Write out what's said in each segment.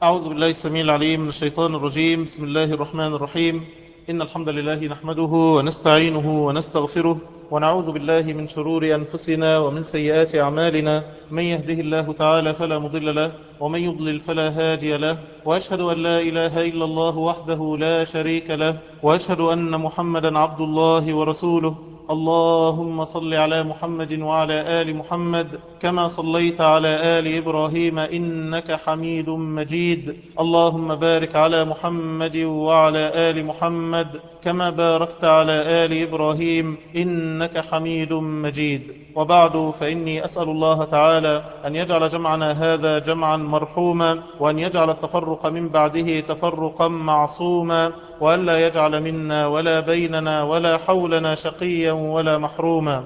أعوذ بالله السميع العليم من الشيطان الرجيم بسم الله الرحمن الرحيم إن الحمد لله نحمده ونستعينه ونستغفره ونعوذ بالله من شرور أنفسنا ومن سيئات أعمالنا من يهده الله تعالى فلا مضل له ومن يضلل فلا هادي له وأشهد أن لا إله إلا الله وحده لا شريك له وأشهد أن محمدا عبد الله ورسوله اللهم صل على محمد وعلى آل محمد كما صليت على آل إبراهيم إنك حميد مجيد اللهم بارك على محمد وعلى آل محمد كما باركت على آل إبراهيم إنك حميد مجيد وبعد فإني أسأل الله تعالى أن يجعل جمعنا هذا جمعا مرحوما وأن يجعل التفرق من بعده تفرقا معصوما وأن لا يجعل منا ولا بيننا ولا حولنا شقيا ولا محروما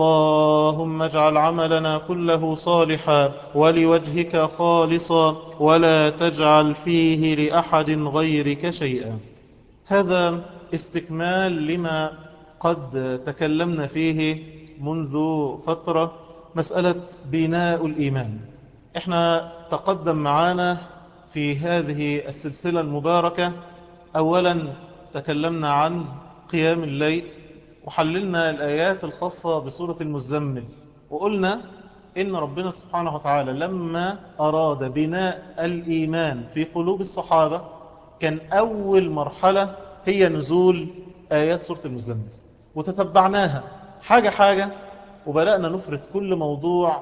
اللهم اجعل عملنا كله صالحا ولوجهك خالصا ولا تجعل فيه لأحد غيرك شيئا هذا استكمال لما قد تكلمنا فيه منذ فترة مسألة بناء الإيمان احنا تقدم معانا في هذه السلسلة المباركة أولا تكلمنا عن قيام الليل وحللنا الآيات الخاصة بسورة المزمل وقلنا إن ربنا سبحانه وتعالى لما أراد بناء الإيمان في قلوب الصحابة كان أول مرحلة هي نزول آيات سورة المزمل وتتبعناها حاجة حاجة وبدأنا نفرد كل موضوع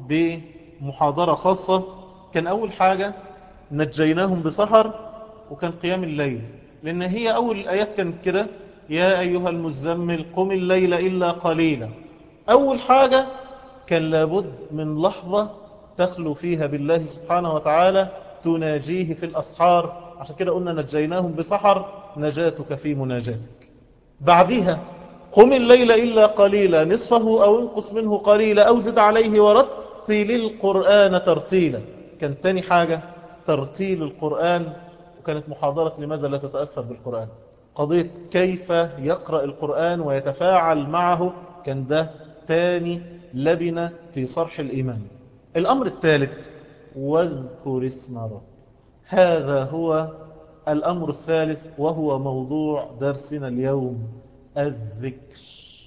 بمحاضرة خاصة كان أول حاجة نجيناهم بسهر وكان قيام الليل لأن هي أول الآيات كانت كده يا أيها المزمل قم الليل إلا قليلا أول حاجة كان لابد من لحظة تخلو فيها بالله سبحانه وتعالى تناجيه في الأسحار عشان كده قلنا نجيناهم بسحر نجاتك في مناجاتك بعدها قم الليل إلا قليلا نصفه أو انقص منه قليلا أو زد عليه ورتل القرآن ترتيلا كان تاني حاجة ترتيل القرآن وكانت محاضرة لماذا لا تتأثر بالقرآن قضية كيف يقرأ القرآن ويتفاعل معه كان ده تاني لبنة في صرح الإيمان الأمر الثالث واذكر اسم رب هذا هو الأمر الثالث وهو موضوع درسنا اليوم الذكر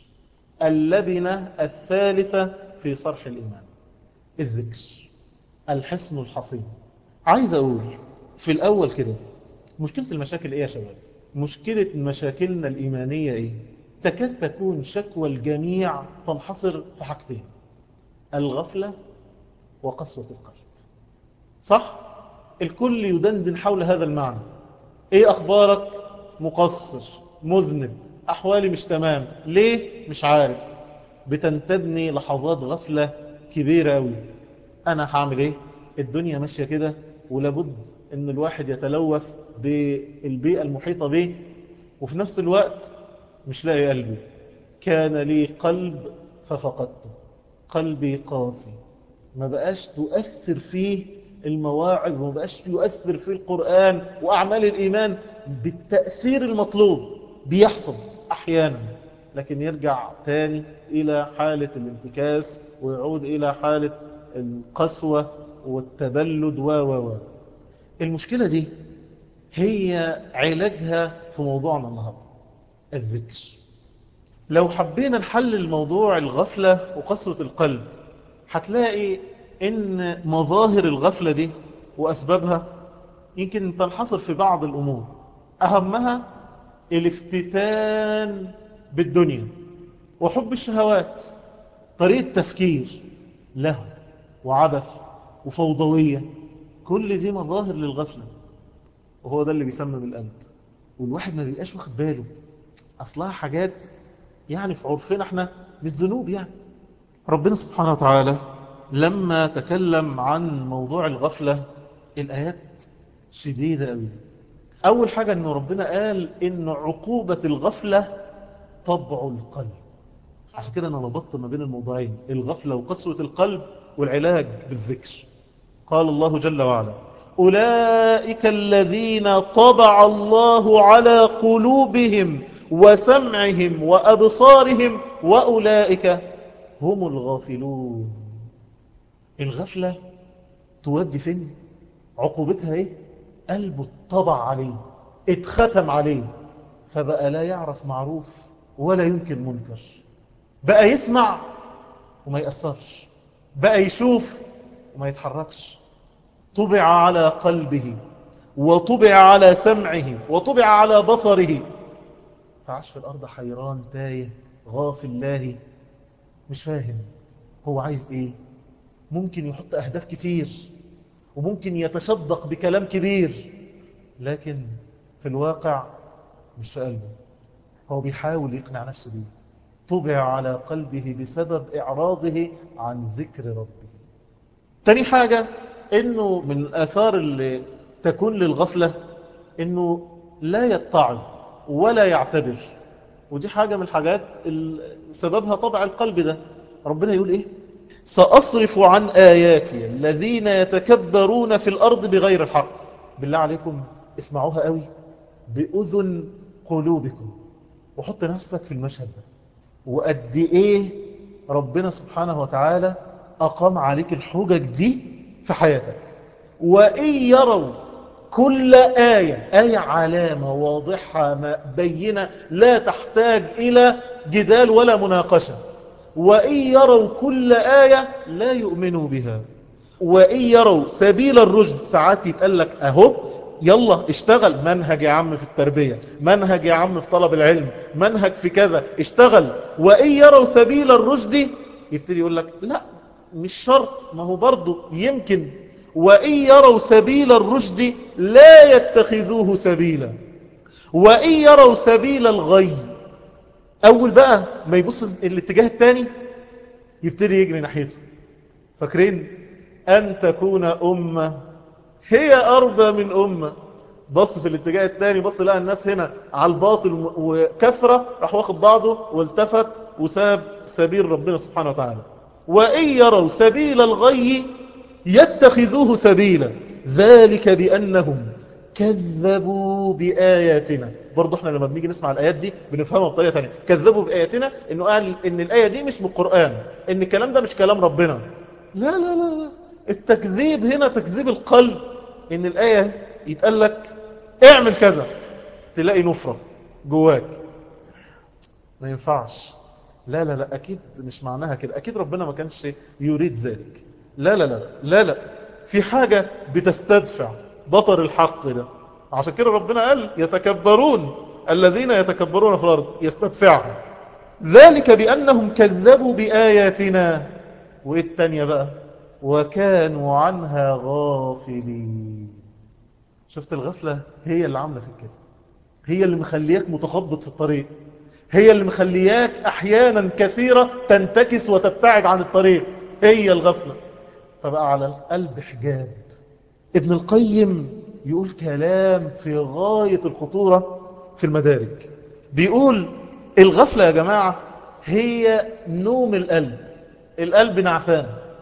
اللبنة الثالثة في صرح الإيمان الذكر الحسن الحصين عايز أقول في الأول كده مشكلة المشاكل إيه يا شباب مشكلة مشاكلنا الإيمانية إيه تكاد تكون شكوى الجميع تنحصر في حاجتين الغفلة وقسوة القلب صح؟ الكل يدندن حول هذا المعنى ايه اخبارك مقصر مذنب احوالي مش تمام ليه مش عارف بتنتبني لحظات غفلة كبيرة قوي انا هعمل ايه الدنيا ماشية كده ولابد ان الواحد يتلوث بالبيئة المحيطة به وفي نفس الوقت مش لاقي قلبي كان لي قلب ففقدته قلبي قاسي ما بقاش تؤثر فيه المواعظ وما بقاش يؤثر في القرآن وأعمال الإيمان بالتأثير المطلوب بيحصل أحيانا لكن يرجع تاني إلى حالة الانتكاس ويعود إلى حالة القسوة والتبلد و و و المشكلة دي هي علاجها في موضوعنا النهاردة الذكر لو حبينا نحلل موضوع الغفلة وقسوة القلب هتلاقي ان مظاهر الغفلة دي واسبابها يمكن تنحصر في بعض الامور اهمها الافتتان بالدنيا وحب الشهوات طريقة تفكير له وعبث وفوضوية كل دي مظاهر للغفلة وهو ده اللي بيسمم القلب والواحد ما بيبقاش واخد باله اصلها حاجات يعني في عرفنا احنا مش ذنوب يعني ربنا سبحانه وتعالى لما تكلم عن موضوع الغفلة الآيات شديدة قوي أول حاجة أن ربنا قال إن عقوبة الغفلة طبع القلب عشان كده أنا ربطت ما بين الموضوعين الغفلة وقسوة القلب والعلاج بالذكر قال الله جل وعلا أولئك الذين طبع الله على قلوبهم وسمعهم وأبصارهم وأولئك هم الغافلون الغفلة تودي فين عقوبتها ايه قلبه اتطبع عليه اتختم عليه فبقى لا يعرف معروف ولا يمكن منكر بقى يسمع وما يأثرش بقى يشوف وما يتحركش طبع على قلبه وطبع على سمعه وطبع على بصره فعاش في الأرض حيران تايه غافل الله مش فاهم هو عايز ايه ممكن يحط أهداف كتير وممكن يتشدق بكلام كبير لكن في الواقع مش في قلبه هو بيحاول يقنع نفسه بيه طبع على قلبه بسبب إعراضه عن ذكر ربه تاني حاجة انه من الآثار اللي تكون للغفلة انه لا يتعظ ولا يعتبر ودي حاجة من الحاجات سببها طبع القلب ده ربنا يقول ايه سأصرف عن آياتي الذين يتكبرون في الأرض بغير الحق بالله عليكم اسمعوها قوي بأذن قلوبكم وحط نفسك في المشهد ده وقد ايه ربنا سبحانه وتعالى أقام عليك الحجج دي في حياتك وإن يروا كل آية آية علامة واضحة بينة لا تحتاج إلى جدال ولا مناقشة وإن يروا كل آية لا يؤمنوا بها وإن يروا سبيل الرشد ساعات يتقال لك أهو يلا اشتغل منهج يا عم في التربية منهج يا عم في طلب العلم منهج في كذا اشتغل وإن يروا سبيل الرشد يبتدي يقول لك لا مش شرط ما هو برضه يمكن وإن يروا سبيل الرشد لا يتخذوه سبيلا وإن يروا سبيل الغي أول بقى ما يبص الاتجاه الثاني يبتدي يجري ناحيته فاكرين أن تكون أمة هي أربى من أمة بص في الاتجاه الثاني بص لقى الناس هنا على الباطل وكثرة راح واخد بعضه والتفت وساب سبيل ربنا سبحانه وتعالى وإن يروا سبيل الغي يتخذوه سبيلا ذلك بأنهم كذبوا بآياتنا برضو احنا لما بنيجي نسمع الآيات دي بنفهمها بطريقة تانية كذبوا بآياتنا انه قال ان الآية دي مش من القرآن ان الكلام ده مش كلام ربنا لا لا لا لا التكذيب هنا تكذيب القلب ان الآية يتقال لك اعمل كذا تلاقي نفرة جواك ما ينفعش لا لا لا أكيد مش معناها كده أكيد ربنا ما كانش يريد ذلك لا لا لا لا لا في حاجة بتستدفع بطر الحق ده عشان كده ربنا قال يتكبرون الذين يتكبرون في الأرض يستدفعهم ذلك بأنهم كذبوا بآياتنا وإيه التانية بقى وكانوا عنها غافلين شفت الغفلة هي اللي عاملة في كده هي اللي مخلياك متخبط في الطريق هي اللي مخلياك أحيانا كثيرة تنتكس وتبتعد عن الطريق هي الغفلة فبقى على القلب حجاب ابن القيم يقول كلام في غاية الخطورة في المدارج بيقول الغفلة يا جماعة هي نوم القلب القلب نعسان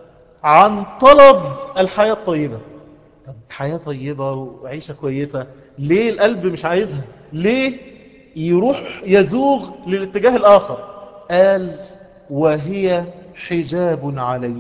عن طلب الحياة الطيبة طب حياة طيبة وعيشة كويسة ليه القلب مش عايزها ليه يروح يزوغ للاتجاه الآخر قال وهي حجاب عليه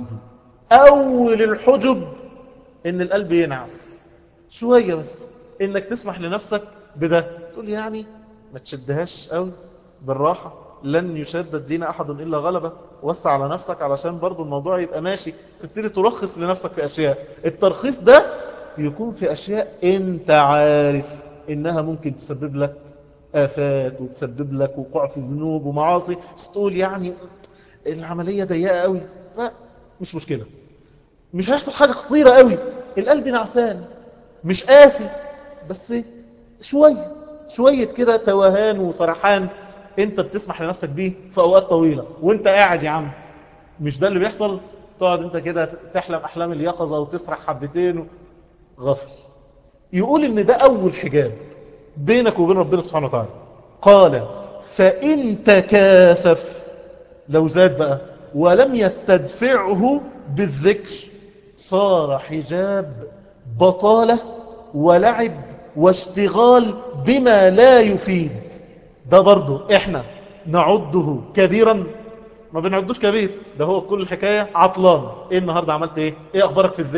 أول الحجب إن القلب ينعس شوية بس إنك تسمح لنفسك بده تقول يعني ما تشدهاش قوي بالراحة لن يشد الدين أحد إلا غلبة وسع على نفسك علشان برضو الموضوع يبقى ماشي تبتدي ترخص لنفسك في أشياء الترخيص ده يكون في أشياء أنت عارف إنها ممكن تسبب لك آفات وتسبب لك وقوع في ذنوب ومعاصي بس تقول يعني العملية ضيقة قوي مش مشكلة مش هيحصل حاجة خطيرة قوي القلب نعسان مش قاسي بس شوية شوية كده توهان وصرحان انت بتسمح لنفسك بيه في اوقات طويلة وانت قاعد يا عم مش ده اللي بيحصل تقعد انت كده تحلم احلام اليقظة وتسرح حبتين غفل يقول ان ده اول حجاب بينك وبين ربنا سبحانه وتعالى قال فإن تكاثف لو زاد بقى ولم يستدفعه بالذكر صار حجاب بطالة ولعب واشتغال بما لا يفيد ده برضو احنا نعده كبيرا ما بنعدوش كبير ده هو كل الحكاية عطلان ايه النهاردة عملت ايه ايه اخبارك في الذكر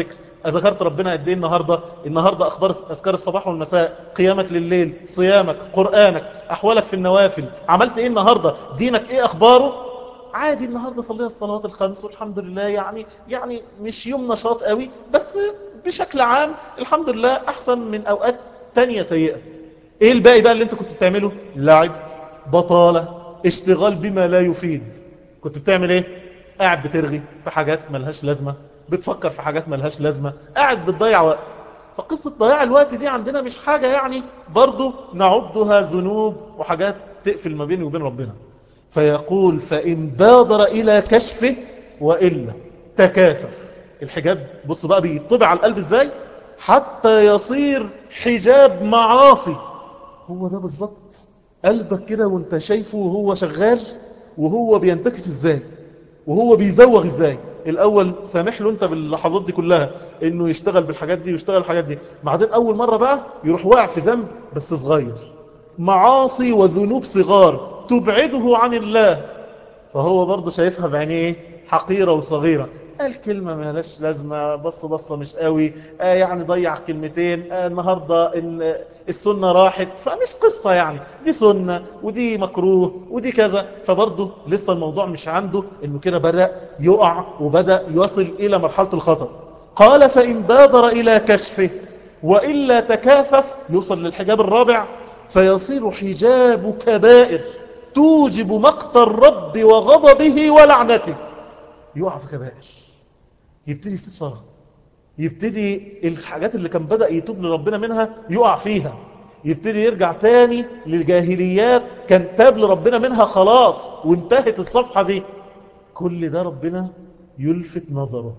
ذكرت ربنا قد ايه النهاردة النهاردة أخبار أذكار الصباح والمساء قيامك لليل صيامك قرآنك أحوالك في النوافل عملت ايه النهاردة دينك ايه أخباره عادي النهاردة صليها الصلاة الخمس والحمد لله يعني يعني مش يوم نشاط قوي بس بشكل عام الحمد لله أحسن من أوقات تانية سيئة ايه الباقي بقى اللي انت كنت بتعمله لعب بطالة اشتغال بما لا يفيد كنت بتعمل ايه قاعد بترغي في حاجات ملهاش لازمة بتفكر في حاجات ملهاش لازمة قاعد بتضيع وقت فقصة ضياع الوقت دي عندنا مش حاجة يعني برضو نعدها ذنوب وحاجات تقفل ما بيني وبين ربنا فيقول فإن بادر إلى كشفه وإلا تكاثف الحجاب بص بقى بيطبع على القلب ازاي حتى يصير حجاب معاصي هو ده بالظبط قلبك كده وانت شايفه وهو شغال وهو بينتكس ازاي وهو بيزوغ ازاي الاول سامح له انت باللحظات دي كلها انه يشتغل بالحاجات دي ويشتغل الحاجات دي بعدين اول مرة بقى يروح واقع في ذنب بس صغير معاصي وذنوب صغار تبعده عن الله فهو برضه شايفها بعينيه حقيرة وصغيرة قال كلمة ما لهاش لازمة بص بصة مش قوي آه يعني ضيع كلمتين آه النهاردة إن السنة راحت فمش قصة يعني دي سنة ودي مكروه ودي كذا فبرضه لسه الموضوع مش عنده انه كده بدأ يقع وبدأ يصل الى مرحلة الخطر قال فإن بادر الى كشفه وإلا تكاثف يوصل للحجاب الرابع فيصير حجاب كبائر توجب مقت الرب وغضبه ولعنته يقع في كبائر يبتدي يسيب صلاة يبتدي الحاجات اللي كان بدأ يتوب لربنا منها يقع فيها يبتدي يرجع تاني للجاهليات كان تاب لربنا منها خلاص وانتهت الصفحة دي كل ده ربنا يلفت نظره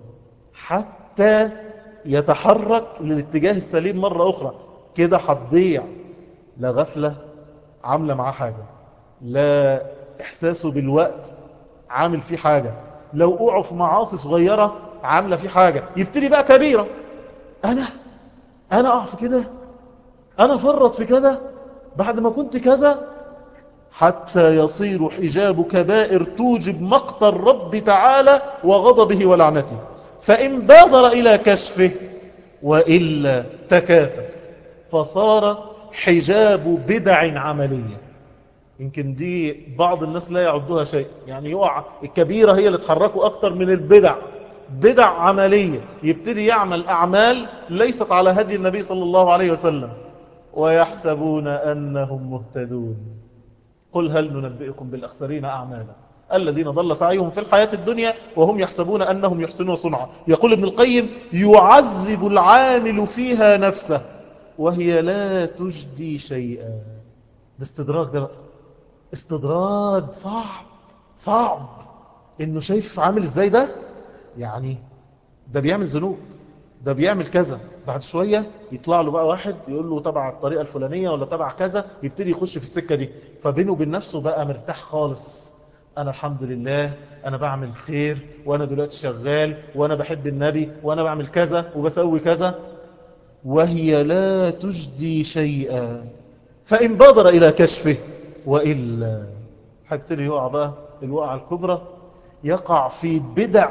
حتى يتحرك للاتجاه السليم مرة أخرى كده هتضيع لا غفلة عاملة معاه حاجة لا إحساسه بالوقت عامل فيه حاجة لو وقعوا في معاصي صغيرة عاملة فيه حاجة يبتدي بقى كبيرة أنا أنا أقع في كده أنا فرط في كده بعد ما كنت كذا حتى يصير حجاب كبائر توجب مقت الرب تعالى وغضبه ولعنته فإن بادر إلى كشفه وإلا تكاثف فصار حجاب بدع عملية يمكن دي بعض الناس لا يعدوها شيء يعني يقع الكبيرة هي اللي تحركوا أكتر من البدع بدع عملية يبتدي يعمل أعمال ليست على هدي النبي صلى الله عليه وسلم ويحسبون أنهم مهتدون قل هل ننبئكم بالأخسرين أعمالا الذين ضل سعيهم في الحياة الدنيا وهم يحسبون أنهم يحسنون صنعا يقول ابن القيم يعذب العامل فيها نفسه وهي لا تجدي شيئا ده استدراك ده بقى استدراج صعب صعب انه شايف عامل ازاي ده يعني ده بيعمل ذنوب ده بيعمل كذا بعد شوية يطلع له بقى واحد يقول له تبع الطريقة الفلانية ولا تبع كذا يبتدي يخش في السكة دي فبينه وبين نفسه بقى مرتاح خالص أنا الحمد لله أنا بعمل خير وأنا دلوقتي شغال وأنا بحب النبي وأنا بعمل كذا وبسوي كذا وهي لا تجدي شيئا فإن بادر إلى كشفه وإلا هبتدي يقع بقى الوقعة الكبرى يقع في بدع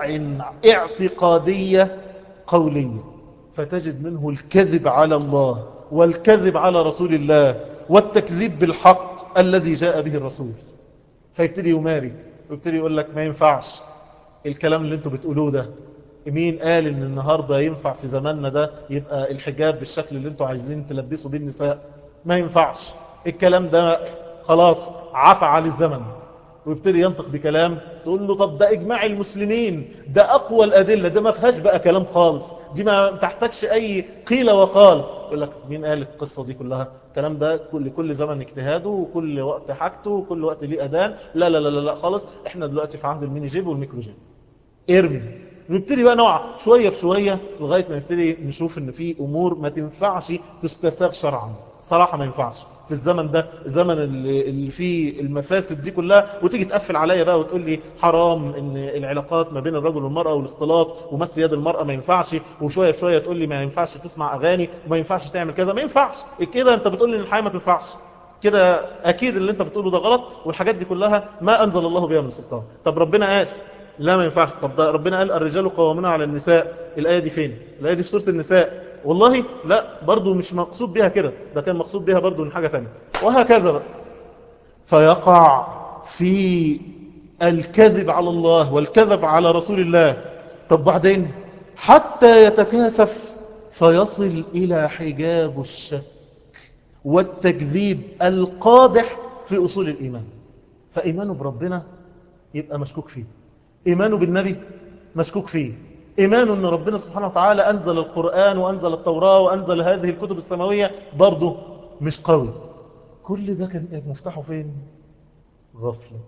اعتقادية قولية فتجد منه الكذب على الله والكذب على رسول الله والتكذيب بالحق الذي جاء به الرسول فيبتدي يماري ويبتدي يقول لك ما ينفعش الكلام اللي انتوا بتقولوه ده مين قال ان النهاردة ينفع في زماننا ده يبقى الحجاب بالشكل اللي انتوا عايزين تلبسوا بيه النساء ما ينفعش الكلام ده خلاص عفى على الزمن ويبتدي ينطق بكلام تقول له طب ده إجماع المسلمين ده أقوى الأدلة ده ما فيهاش بقى كلام خالص دي ما تحتاجش أي قيل وقال يقول لك مين قال القصة دي كلها الكلام ده كل كل زمن اجتهاده وكل وقت حاجته وكل وقت ليه أذان لا لا لا لا, لا خالص احنا دلوقتي في عهد الميني جيب والميكرو جيب ارمي نبتدي بقى نوع شوية بشوية لغاية ما نبتدي نشوف ان في امور ما تنفعش تستساغ شرعا صراحة ما ينفعش في الزمن ده الزمن اللي فيه المفاسد دي كلها وتيجي تقفل عليا بقى وتقول لي حرام ان العلاقات ما بين الرجل والمرأة والاختلاط ومس يد المرأة ما ينفعش وشوية بشوية تقول لي ما ينفعش تسمع اغاني وما ينفعش تعمل كذا ما ينفعش كده انت بتقول لي ان الحياة ما تنفعش كده اكيد اللي انت بتقوله ده غلط والحاجات دي كلها ما انزل الله بها من سلطان طب ربنا قال لا ما ينفعش طب ده ربنا قال الرجال قوامون على النساء الآية دي فين الآية دي في سورة النساء والله لا برضو مش مقصود بها كده ده كان مقصود بها برضو من حاجة تانية وهكذا بقى فيقع في الكذب على الله والكذب على رسول الله طب بعدين حتى يتكاثف فيصل إلى حجاب الشك والتكذيب القادح في أصول الإيمان فإيمانه بربنا يبقى مشكوك فيه إيمانه بالنبي مشكوك فيه إيمانه أن ربنا سبحانه وتعالى أنزل القرآن وأنزل التوراة وأنزل هذه الكتب السماوية برضه مش قوي كل ده كان مفتاحه فين غفلة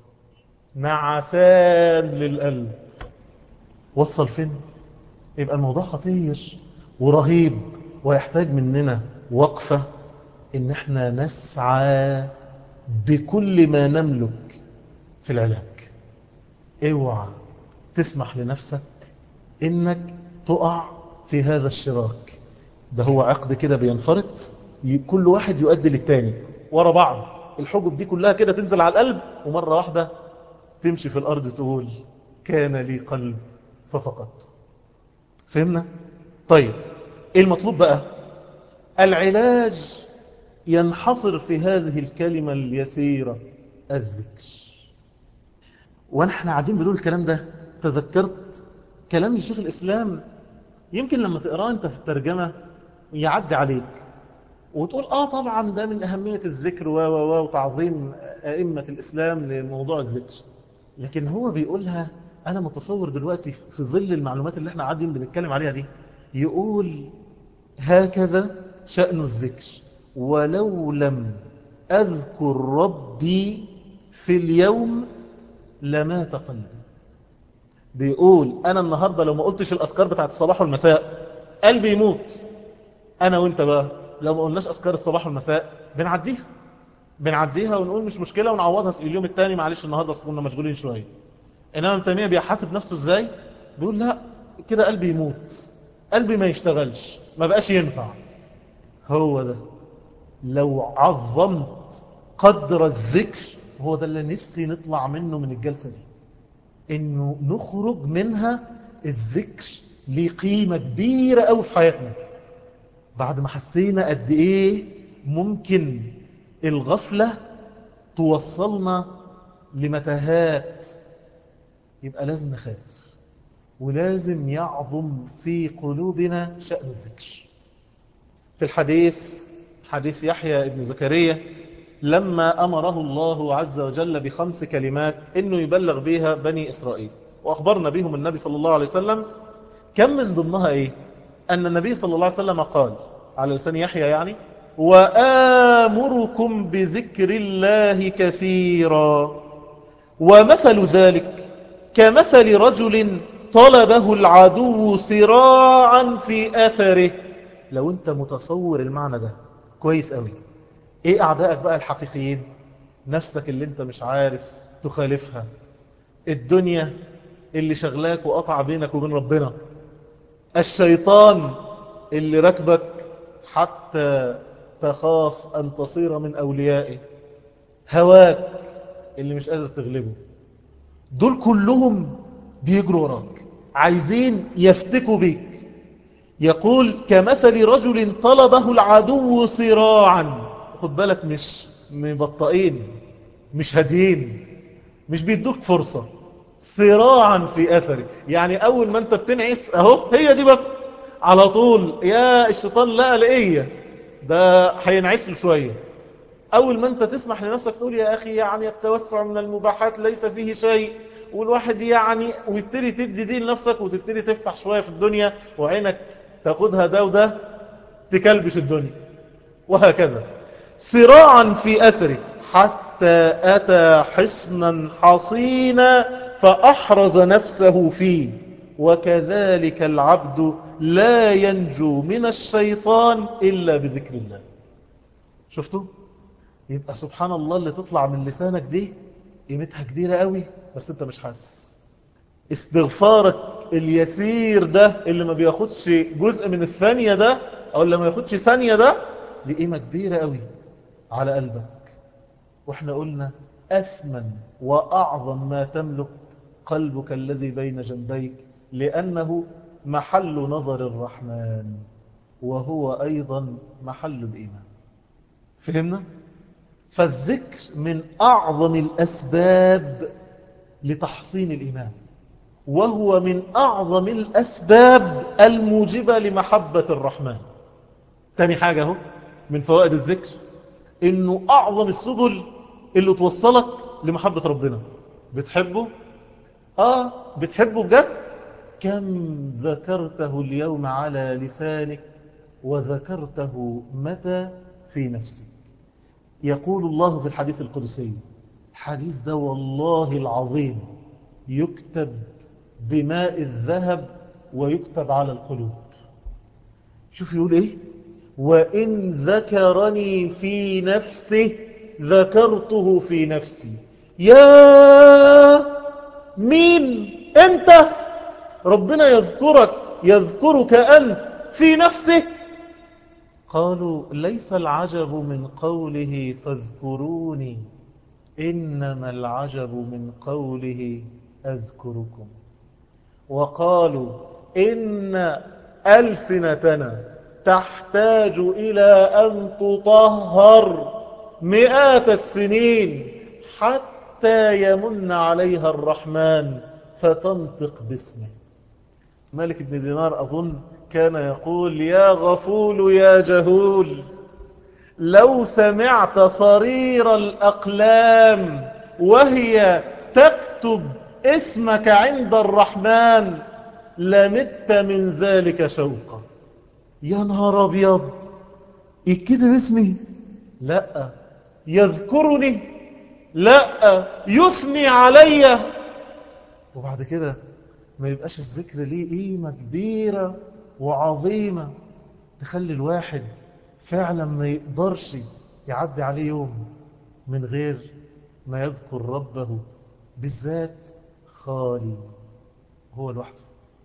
نعسان للقلب وصل فين يبقى الموضوع خطير ورهيب ويحتاج مننا وقفة ان احنا نسعى بكل ما نملك في العلاج اوعى تسمح لنفسك انك تقع في هذا الشراك ده هو عقد كده بينفرط كل واحد يؤدي للتاني ورا بعض الحجب دي كلها كده تنزل على القلب ومرة واحدة تمشي في الأرض تقول كان لي قلب ففقدته فهمنا؟ طيب ايه المطلوب بقى العلاج ينحصر في هذه الكلمة اليسيرة الذكر ونحن قاعدين بنقول الكلام ده تذكرت كلام الشيخ الإسلام يمكن لما تقراه انت في الترجمة يعدي عليك وتقول اه طبعا ده من أهمية الذكر و و وتعظيم أئمة الإسلام لموضوع الذكر لكن هو بيقولها أنا متصور دلوقتي في ظل المعلومات اللي احنا قاعدين بنتكلم عليها دي يقول هكذا شأن الذكر ولو لم أذكر ربي في اليوم لمات قلبي بيقول أنا النهاردة لو ما قلتش الأذكار بتاعت الصباح والمساء قلبي يموت أنا وانت بقى لو ما قلناش أذكار الصباح والمساء بنعديها بنعديها ونقول مش مشكلة ونعوضها اليوم الثاني معلش النهاردة كنا مشغولين شوية إنما ابن تيمية بيحاسب نفسه إزاي بيقول لا كده قلبي يموت قلبي ما يشتغلش ما بقاش ينفع هو ده لو عظمت قدر الذكر هو ده اللي نفسي نطلع منه من الجلسة دي انه نخرج منها الذكر ليه قيمة كبيرة قوي في حياتنا بعد ما حسينا قد ايه ممكن الغفلة توصلنا لمتاهات يبقى لازم نخاف ولازم يعظم في قلوبنا شأن الذكر في الحديث حديث يحيى ابن زكريا لما أمره الله عز وجل بخمس كلمات إنه يبلغ بها بني إسرائيل وأخبرنا بهم النبي صلى الله عليه وسلم كم من ضمنها إيه أن النبي صلى الله عليه وسلم قال على لسان يحيى يعني وآمركم بذكر الله كثيرا ومثل ذلك كمثل رجل طلبه العدو سراعا في أثره لو أنت متصور المعنى ده كويس قوي ايه اعدائك بقى الحقيقيين نفسك اللي انت مش عارف تخالفها الدنيا اللي شغلاك وقطع بينك وبين ربنا الشيطان اللي ركبك حتى تخاف ان تصير من اوليائه هواك اللي مش قادر تغلبه دول كلهم بيجروا وراك عايزين يفتكوا بيك يقول كمثل رجل طلبه العدو صراعا خد بالك مش مبطئين مش هاديين مش بيدوك فرصة صراعا في أثري يعني أول ما أنت بتنعس أهو هي دي بس على طول يا الشيطان لا لقية ده هينعس له شوية أول ما أنت تسمح لنفسك تقول يا أخي يعني التوسع من المباحات ليس فيه شيء والواحد يعني ويبتدي تدي دي لنفسك وتبتدي تفتح شوية في الدنيا وعينك تاخدها ده وده تكلبش الدنيا وهكذا صراعا في أثره حتى أتى حصنا حصينا فأحرز نفسه فيه وكذلك العبد لا ينجو من الشيطان إلا بذكر الله شفتوا؟ يبقى سبحان الله اللي تطلع من لسانك دي قيمتها كبيرة قوي بس انت مش حاسس استغفارك اليسير ده اللي ما بياخدش جزء من الثانية ده او اللي ما ياخدش ثانية ده دي قيمة كبيرة قوي على قلبك واحنا قلنا أثمن وأعظم ما تملك قلبك الذي بين جنبيك لأنه محل نظر الرحمن وهو أيضا محل الإيمان فهمنا؟ فالذكر من أعظم الأسباب لتحصين الإيمان وهو من أعظم الأسباب الموجبة لمحبة الرحمن تاني حاجة هو من فوائد الذكر إنه أعظم السبل اللي توصلك لمحبة ربنا بتحبه؟ آه بتحبه بجد؟ كم ذكرته اليوم على لسانك وذكرته متى في نفسك يقول الله في الحديث القدسي الحديث ده والله العظيم يكتب بماء الذهب ويكتب على القلوب شوف يقول ايه وإن ذكرني في نفسه ذكرته في نفسي يا مين انت ربنا يذكرك يذكرك أنت في نفسه قالوا ليس العجب من قوله فاذكروني إنما العجب من قوله أذكركم وقالوا إن ألسنتنا تحتاج إلى أن تطهر مئات السنين حتى يمن عليها الرحمن فتنطق باسمه مالك بن دينار أظن كان يقول يا غفول يا جهول لو سمعت صرير الأقلام وهي تكتب اسمك عند الرحمن لمت من ذلك شوقا يا نهار أبيض يكتب اسمي لا يذكرني لا يثني علي وبعد كده ما يبقاش الذكر ليه قيمة كبيرة وعظيمة تخلي الواحد فعلا ما يقدرش يعدي عليه يوم من غير ما يذكر ربه بالذات خالي هو لوحده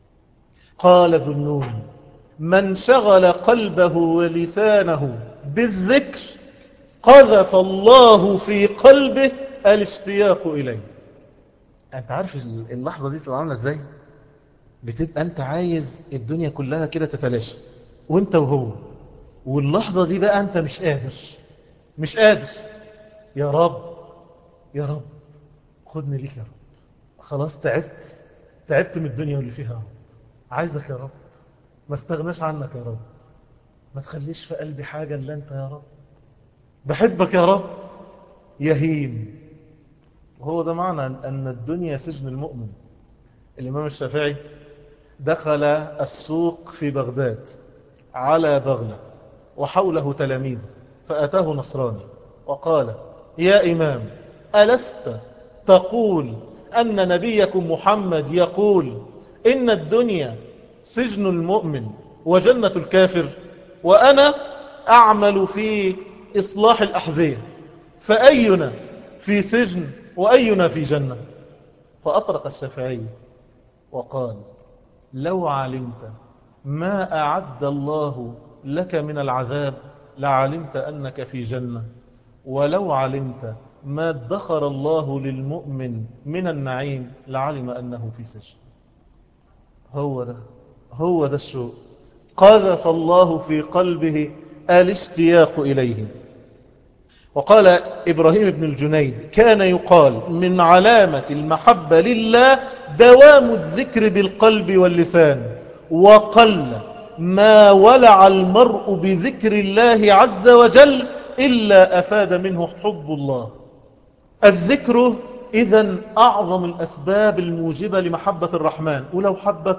قال ذنون من شغل قلبه ولسانه بالذكر قذف الله في قلبه الاشتياق إليه أنت عارف اللحظة دي تبقى عاملة إزاي بتبقى أنت عايز الدنيا كلها كده تتلاشى وانت وهو واللحظة دي بقى أنت مش قادر مش قادر يا رب يا رب خدني ليك يا رب خلاص تعبت تعبت من الدنيا واللي فيها عايزك يا رب ما استغناش عنك يا رب ما تخليش في قلبي حاجة إلا أنت يا رب بحبك يا رب يهيم وهو ده معنى أن الدنيا سجن المؤمن الإمام الشافعي دخل السوق في بغداد على بغلة وحوله تلاميذه فأتاه نصراني وقال يا إمام ألست تقول أن نبيكم محمد يقول إن الدنيا سجن المؤمن وجنة الكافر وأنا أعمل في إصلاح الأحذية فأينا في سجن وأينا في جنة فأطرق الشافعي وقال لو علمت ما أعد الله لك من العذاب لعلمت أنك في جنة ولو علمت ما ادخر الله للمؤمن من النعيم لعلم أنه في سجن هو ده هو ده الشوق قذف الله في قلبه الاشتياق إليه وقال إبراهيم بن الجنيد كان يقال من علامة المحبة لله دوام الذكر بالقلب واللسان وقل ما ولع المرء بذكر الله عز وجل إلا أفاد منه حب الله الذكر إذا أعظم الأسباب الموجبة لمحبة الرحمن ولو حبك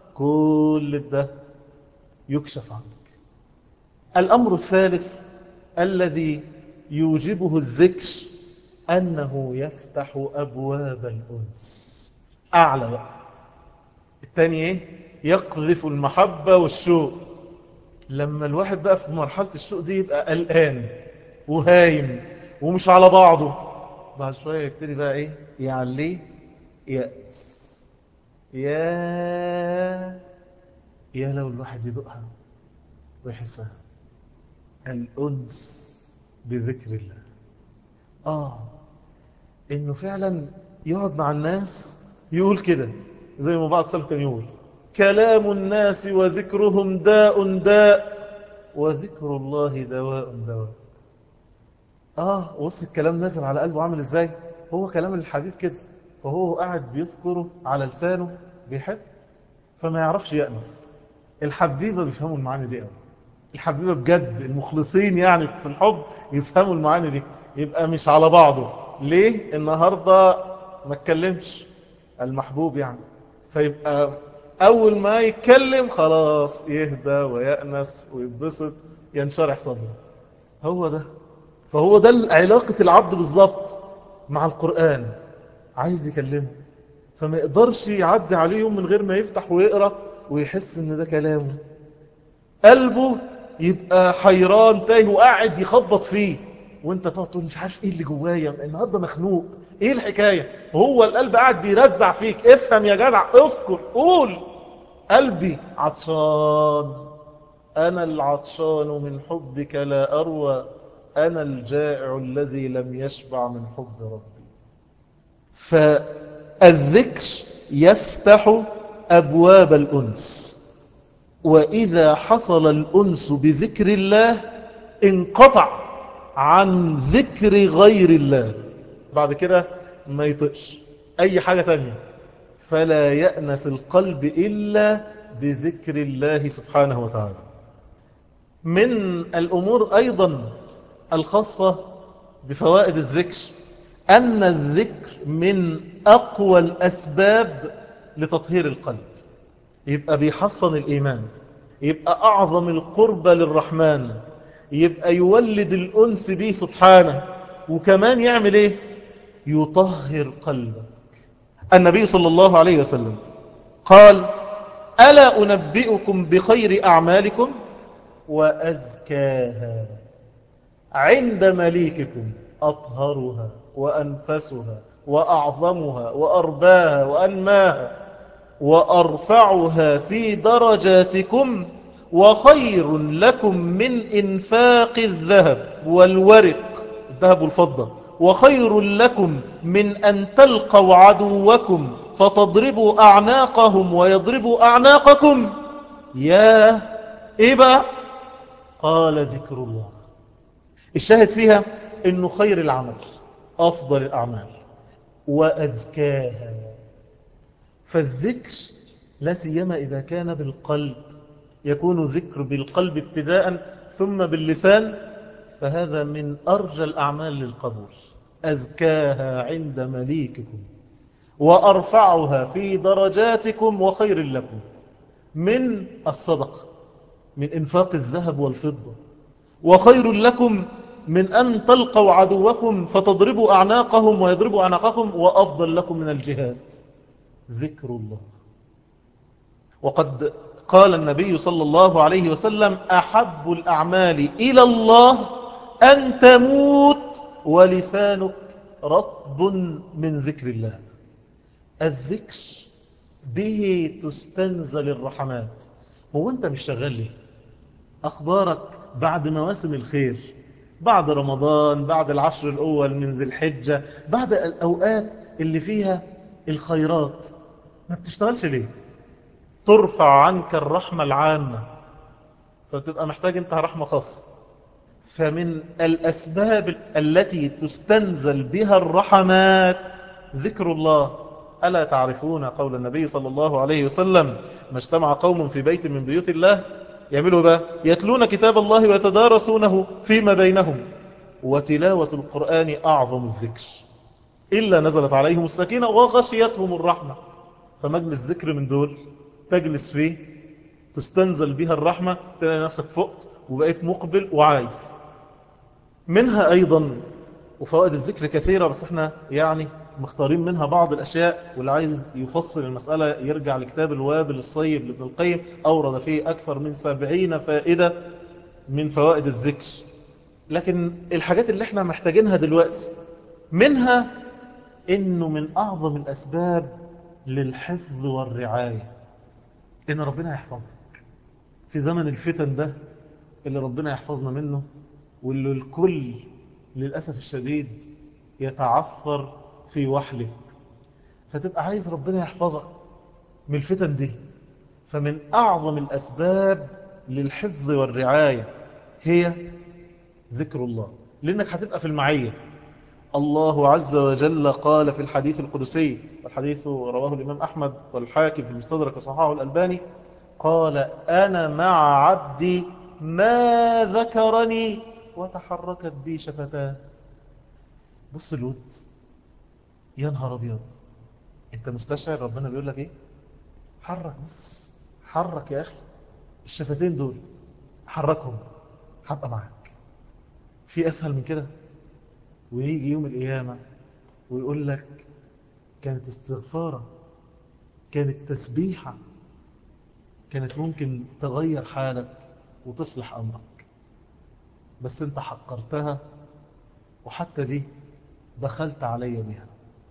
كل ده يكشف عنك الأمر الثالث الذي يوجبه الذكر أنه يفتح أبواب الأنس أعلى بقى الثاني إيه؟ يقذف المحبة والشوق لما الواحد بقى في مرحلة الشوق دي يبقى قلقان وهايم ومش على بعضه بعد شوية يبتدي بقى إيه يعليه يأس يا يا لو الواحد يدقها ويحسها الأنس بذكر الله آه إنه فعلا يقعد مع الناس يقول كده زي ما بعض السلف كان يقول كلام الناس وذكرهم داء داء وذكر الله دواء دواء آه بص الكلام نازل على قلبه عامل إزاي هو كلام الحبيب كده وهو قاعد بيذكره على لسانه بيحب فما يعرفش يأنس الحبيبة بيفهموا المعاني دي قوي الحبيبة بجد المخلصين يعني في الحب يفهموا المعاني دي يبقى مش على بعضه ليه النهاردة ما اتكلمش المحبوب يعني فيبقى أول ما يتكلم خلاص يهدى ويأنس ويبسط ينشرح صدره هو ده فهو ده علاقة العبد بالظبط مع القرآن عايز يكلمه فما يقدرش يعدي عليه يوم من غير ما يفتح ويقرأ ويحس ان ده كلامه قلبه يبقى حيران تايه وقاعد يخبط فيه وانت تقعد تقول مش عارف ايه اللي جوايا النهارده مخنوق ايه الحكايه هو القلب قاعد بيرزع فيك افهم يا جدع اذكر قول قلبي عطشان انا العطشان من حبك لا اروى انا الجائع الذي لم يشبع من حب ربي فالذكر يفتح ابواب الانس واذا حصل الانس بذكر الله انقطع عن ذكر غير الله بعد كده ما يطقش أي حاجة تانية فلا يأنس القلب إلا بذكر الله سبحانه وتعالى من الأمور أيضا الخاصة بفوائد الذكر أن الذكر من أقوى الأسباب لتطهير القلب يبقى بيحصن الإيمان يبقى أعظم القربة للرحمن يبقى يولد الأنس به سبحانه وكمان يعمل إيه يطهر قلبك النبي صلى الله عليه وسلم قال ألا أنبئكم بخير أعمالكم وأزكاها عند مليككم أطهرها وأنفسها وأعظمها وأرباها وأنماها وأرفعها في درجاتكم وخير لكم من إنفاق الذهب والورق الذهب والفضة وخير لكم من أن تلقوا عدوكم فتضربوا أعناقهم ويضربوا أعناقكم يا إبا قال ذكر الله الشاهد فيها أنه خير العمل أفضل الأعمال وأزكاها فالذكر لا سيما إذا كان بالقلب يكون ذكر بالقلب ابتداء ثم باللسان فهذا من أرجى الأعمال للقبول أزكاها عند مليككم وأرفعها في درجاتكم وخير لكم من الصدقة من إنفاق الذهب والفضة وخير لكم من أن تلقوا عدوكم فتضربوا أعناقهم ويضربوا أعناقكم وأفضل لكم من الجهاد ذكر الله وقد قال النبي صلى الله عليه وسلم أحب الأعمال إلى الله أن تموت ولسانك رطب من ذكر الله الذكر به تستنزل الرحمات هو أنت مش شغال ليه أخبارك بعد مواسم الخير بعد رمضان بعد العشر الأول من ذي الحجة بعد الأوقات اللي فيها الخيرات ما بتشتغلش ليه ترفع عنك الرحمة العامة فتبقى محتاج انت رحمة خاصة فمن الأسباب التي تستنزل بها الرحمات ذكر الله ألا تعرفون قول النبي صلى الله عليه وسلم ما اجتمع قوم في بيت من بيوت الله يعملوا بقى يتلون كتاب الله ويتدارسونه فيما بينهم وتلاوة القرآن أعظم الذكر إلا نزلت عليهم السكينة وغشيتهم الرحمة فمجلس ذكر من دول تجلس فيه تستنزل بها الرحمة تلاقي نفسك فقت وبقيت مقبل وعايز منها أيضا وفوائد الذكر كثيرة بس احنا يعني مختارين منها بعض الأشياء واللي عايز يفصل المسألة يرجع لكتاب الوابل الصيب لابن القيم أورد فيه أكثر من سبعين فائدة من فوائد الذكر لكن الحاجات اللي احنا محتاجينها دلوقتي منها انه من أعظم الأسباب للحفظ والرعاية إن ربنا يحفظك في زمن الفتن ده اللي ربنا يحفظنا منه واللي الكل للأسف الشديد يتعثر في وحله فتبقى عايز ربنا يحفظك من الفتن دي فمن أعظم الأسباب للحفظ والرعاية هي ذكر الله لأنك هتبقى في المعية الله عز وجل قال في الحديث القدسي والحديث رواه الإمام أحمد والحاكم في المستدرك وصححه الألباني قال أنا مع عبدي ما ذكرني وتحركت بي شفتاه بص الود يا نهار أبيض أنت مستشعر ربنا بيقول لك إيه حرك بس حرك يا أخي الشفتين دول حركهم هبقى معك في أسهل من كده ويجي يوم القيامة ويقول لك كانت استغفارة كانت تسبيحة كانت ممكن تغير حالك وتصلح أمرك بس انت حقرتها وحتى دي دخلت علي بها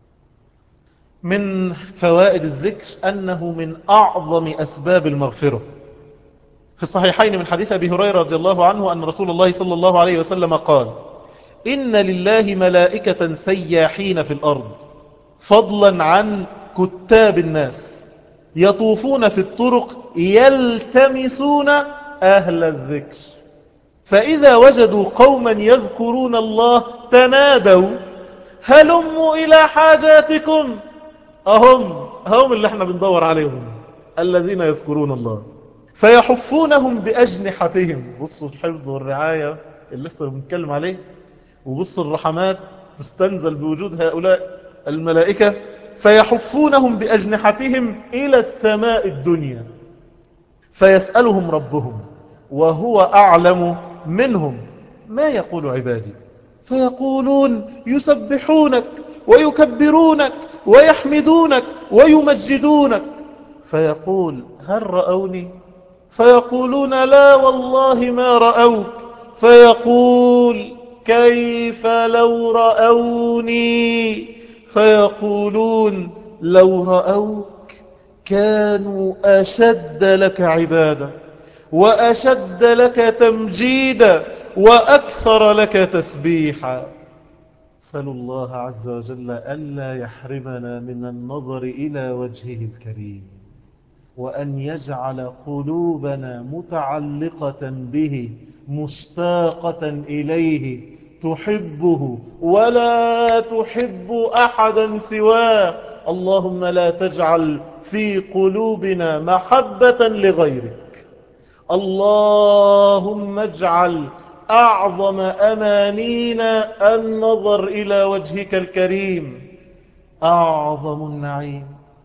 من فوائد الذكر أنه من أعظم أسباب المغفرة في الصحيحين من حديث أبي هريرة رضي الله عنه أن رسول الله صلى الله عليه وسلم قال إن لله ملائكة سياحين في الأرض فضلا عن كتاب الناس يطوفون في الطرق يلتمسون أهل الذكر فإذا وجدوا قوما يذكرون الله تنادوا هلموا إلى حاجاتكم أهم هم اللي احنا بندور عليهم الذين يذكرون الله فيحفونهم بأجنحتهم بصوا الحفظ والرعاية اللي لسه بنتكلم عليه وبصوا الرحمات تستنزل بوجود هؤلاء الملائكة فيحفونهم بأجنحتهم إلى السماء الدنيا فيسألهم ربهم وهو أعلم منهم ما يقول عبادي فيقولون يسبحونك ويكبرونك ويحمدونك ويمجدونك فيقول هل رأوني فيقولون لا والله ما رأوك فيقول كيف لو رأوني فيقولون لو رأوك كانوا أشد لك عبادة وأشد لك تمجيدا وأكثر لك تسبيحا سألوا الله عز وجل ألا يحرمنا من النظر إلى وجهه الكريم وأن يجعل قلوبنا متعلقة به مشتاقة إليه تحبه ولا تحب أحدا سواه اللهم لا تجعل في قلوبنا محبة لغيرك اللهم اجعل أعظم أمانينا النظر إلى وجهك الكريم أعظم النعيم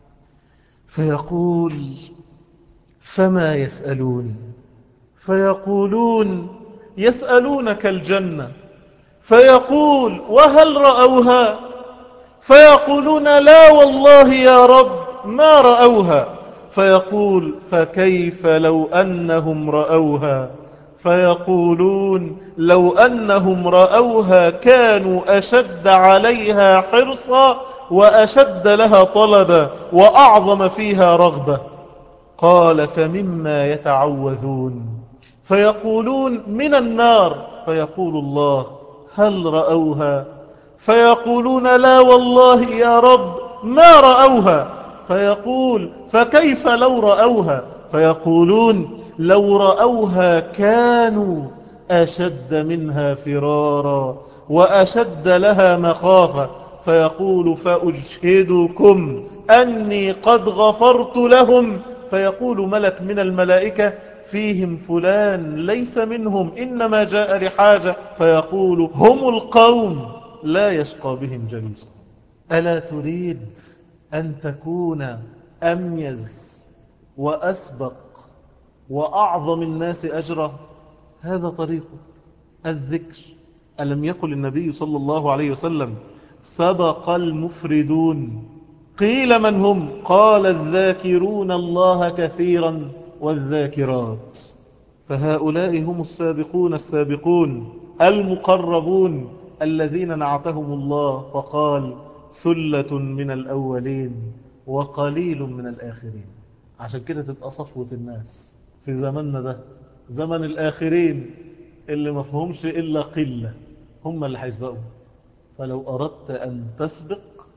فيقول فما يسألوني فيقولون يسألونك الجنة فيقول وهل رأوها فيقولون لا والله يا رب ما رأوها فيقول فكيف لو أنهم رأوها فيقولون لو أنهم رأوها كانوا أشد عليها حرصا وأشد لها طلبا وأعظم فيها رغبة قال فمما يتعوذون فيقولون من النار فيقول الله هل رأوها فيقولون لا والله يا رب ما رأوها فيقول فكيف لو رأوها فيقولون لو رأوها كانوا أشد منها فرارا وأشد لها مخافة فيقول فأجهدكم أني قد غفرت لهم فيقول ملك من الملائكة فيهم فلان ليس منهم إنما جاء لحاجة فيقول هم القوم لا يشقى بهم جليسهم ألا تريد أن تكون أميز وأسبق وأعظم الناس أجرا هذا طريقه الذكر ألم يقل النبي صلى الله عليه وسلم سبق المفردون قيل من هم قال الذاكرون الله كثيرا والذاكرات فهؤلاء هم السابقون السابقون المقربون الذين نعتهم الله فقال ثلة من الأولين وقليل من الآخرين عشان كده تبقى صفوة الناس في زماننا ده زمن الآخرين اللي مفهومش إلا قلة هم اللي هيسبقوا فلو أردت أن تسبق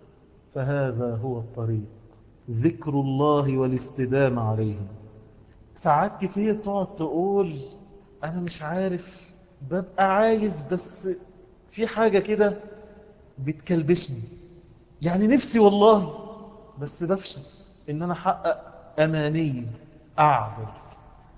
فهذا هو الطريق ذكر الله والاستدامة عليه ساعات كتير تقعد تقول أنا مش عارف ببقى عايز بس في حاجة كده بتكلبشني يعني نفسي والله بس بفشل إن أنا أحقق أماني أعجز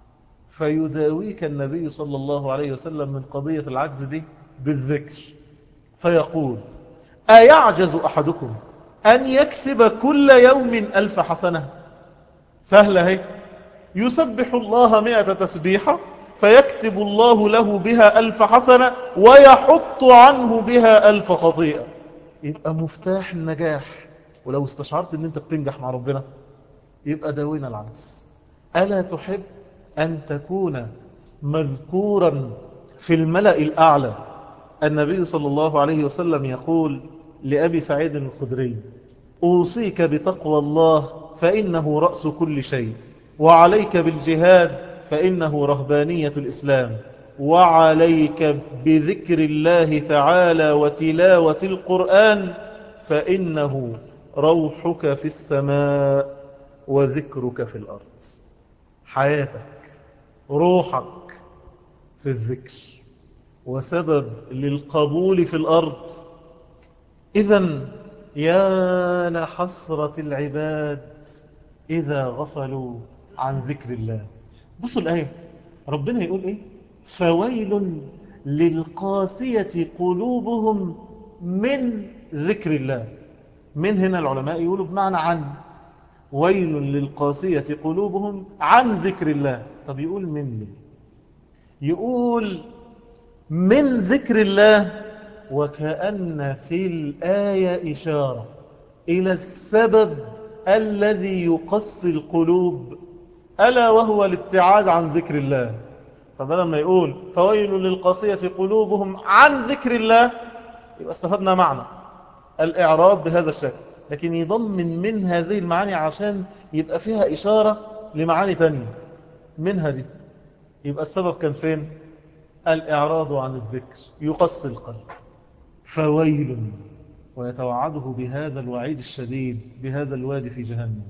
فيداويك النبي صلى الله عليه وسلم من قضية العجز دي بالذكر فيقول أيعجز أحدكم أن يكسب كل يوم ألف حسنة سهلة هي يسبح الله مئة تسبيحة فيكتب الله له بها ألف حسنة ويحط عنه بها ألف خطيئة يبقى مفتاح النجاح ولو استشعرت ان انت بتنجح مع ربنا يبقى داوينا العجز ألا تحب أن تكون مذكورا في الملأ الأعلى النبي صلى الله عليه وسلم يقول لأبي سعيد الخدري أوصيك بتقوى الله فإنه رأس كل شيء وعليك بالجهاد فإنه رهبانية الإسلام وعليك بذكر الله تعالى وتلاوة القرآن فإنه روحك في السماء وذكرك في الأرض حياتك روحك في الذكر وسبب للقبول في الأرض إذا يا لحسرة العباد إذا غفلوا عن ذكر الله بصوا الآية ربنا يقول إيه فويل للقاسية قلوبهم من ذكر الله من هنا العلماء يقولوا بمعنى عن ويل للقاسية قلوبهم عن ذكر الله طب يقول من ليه يقول من ذكر الله وكأن في الآية إشارة إلى السبب الذي يقصي القلوب ألا وهو الابتعاد عن ذكر الله فبدل ما يقول فويل للقاسية قلوبهم عن ذكر الله يبقى استفدنا معنى الإعراب بهذا الشكل لكن يضمن من هذه المعاني عشان يبقى فيها إشارة لمعاني تانية منها دي يبقى السبب كان فين الإعراض عن الذكر يقصي القلب فويل ويتوعده بهذا الوعيد الشديد بهذا الوادي في جهنم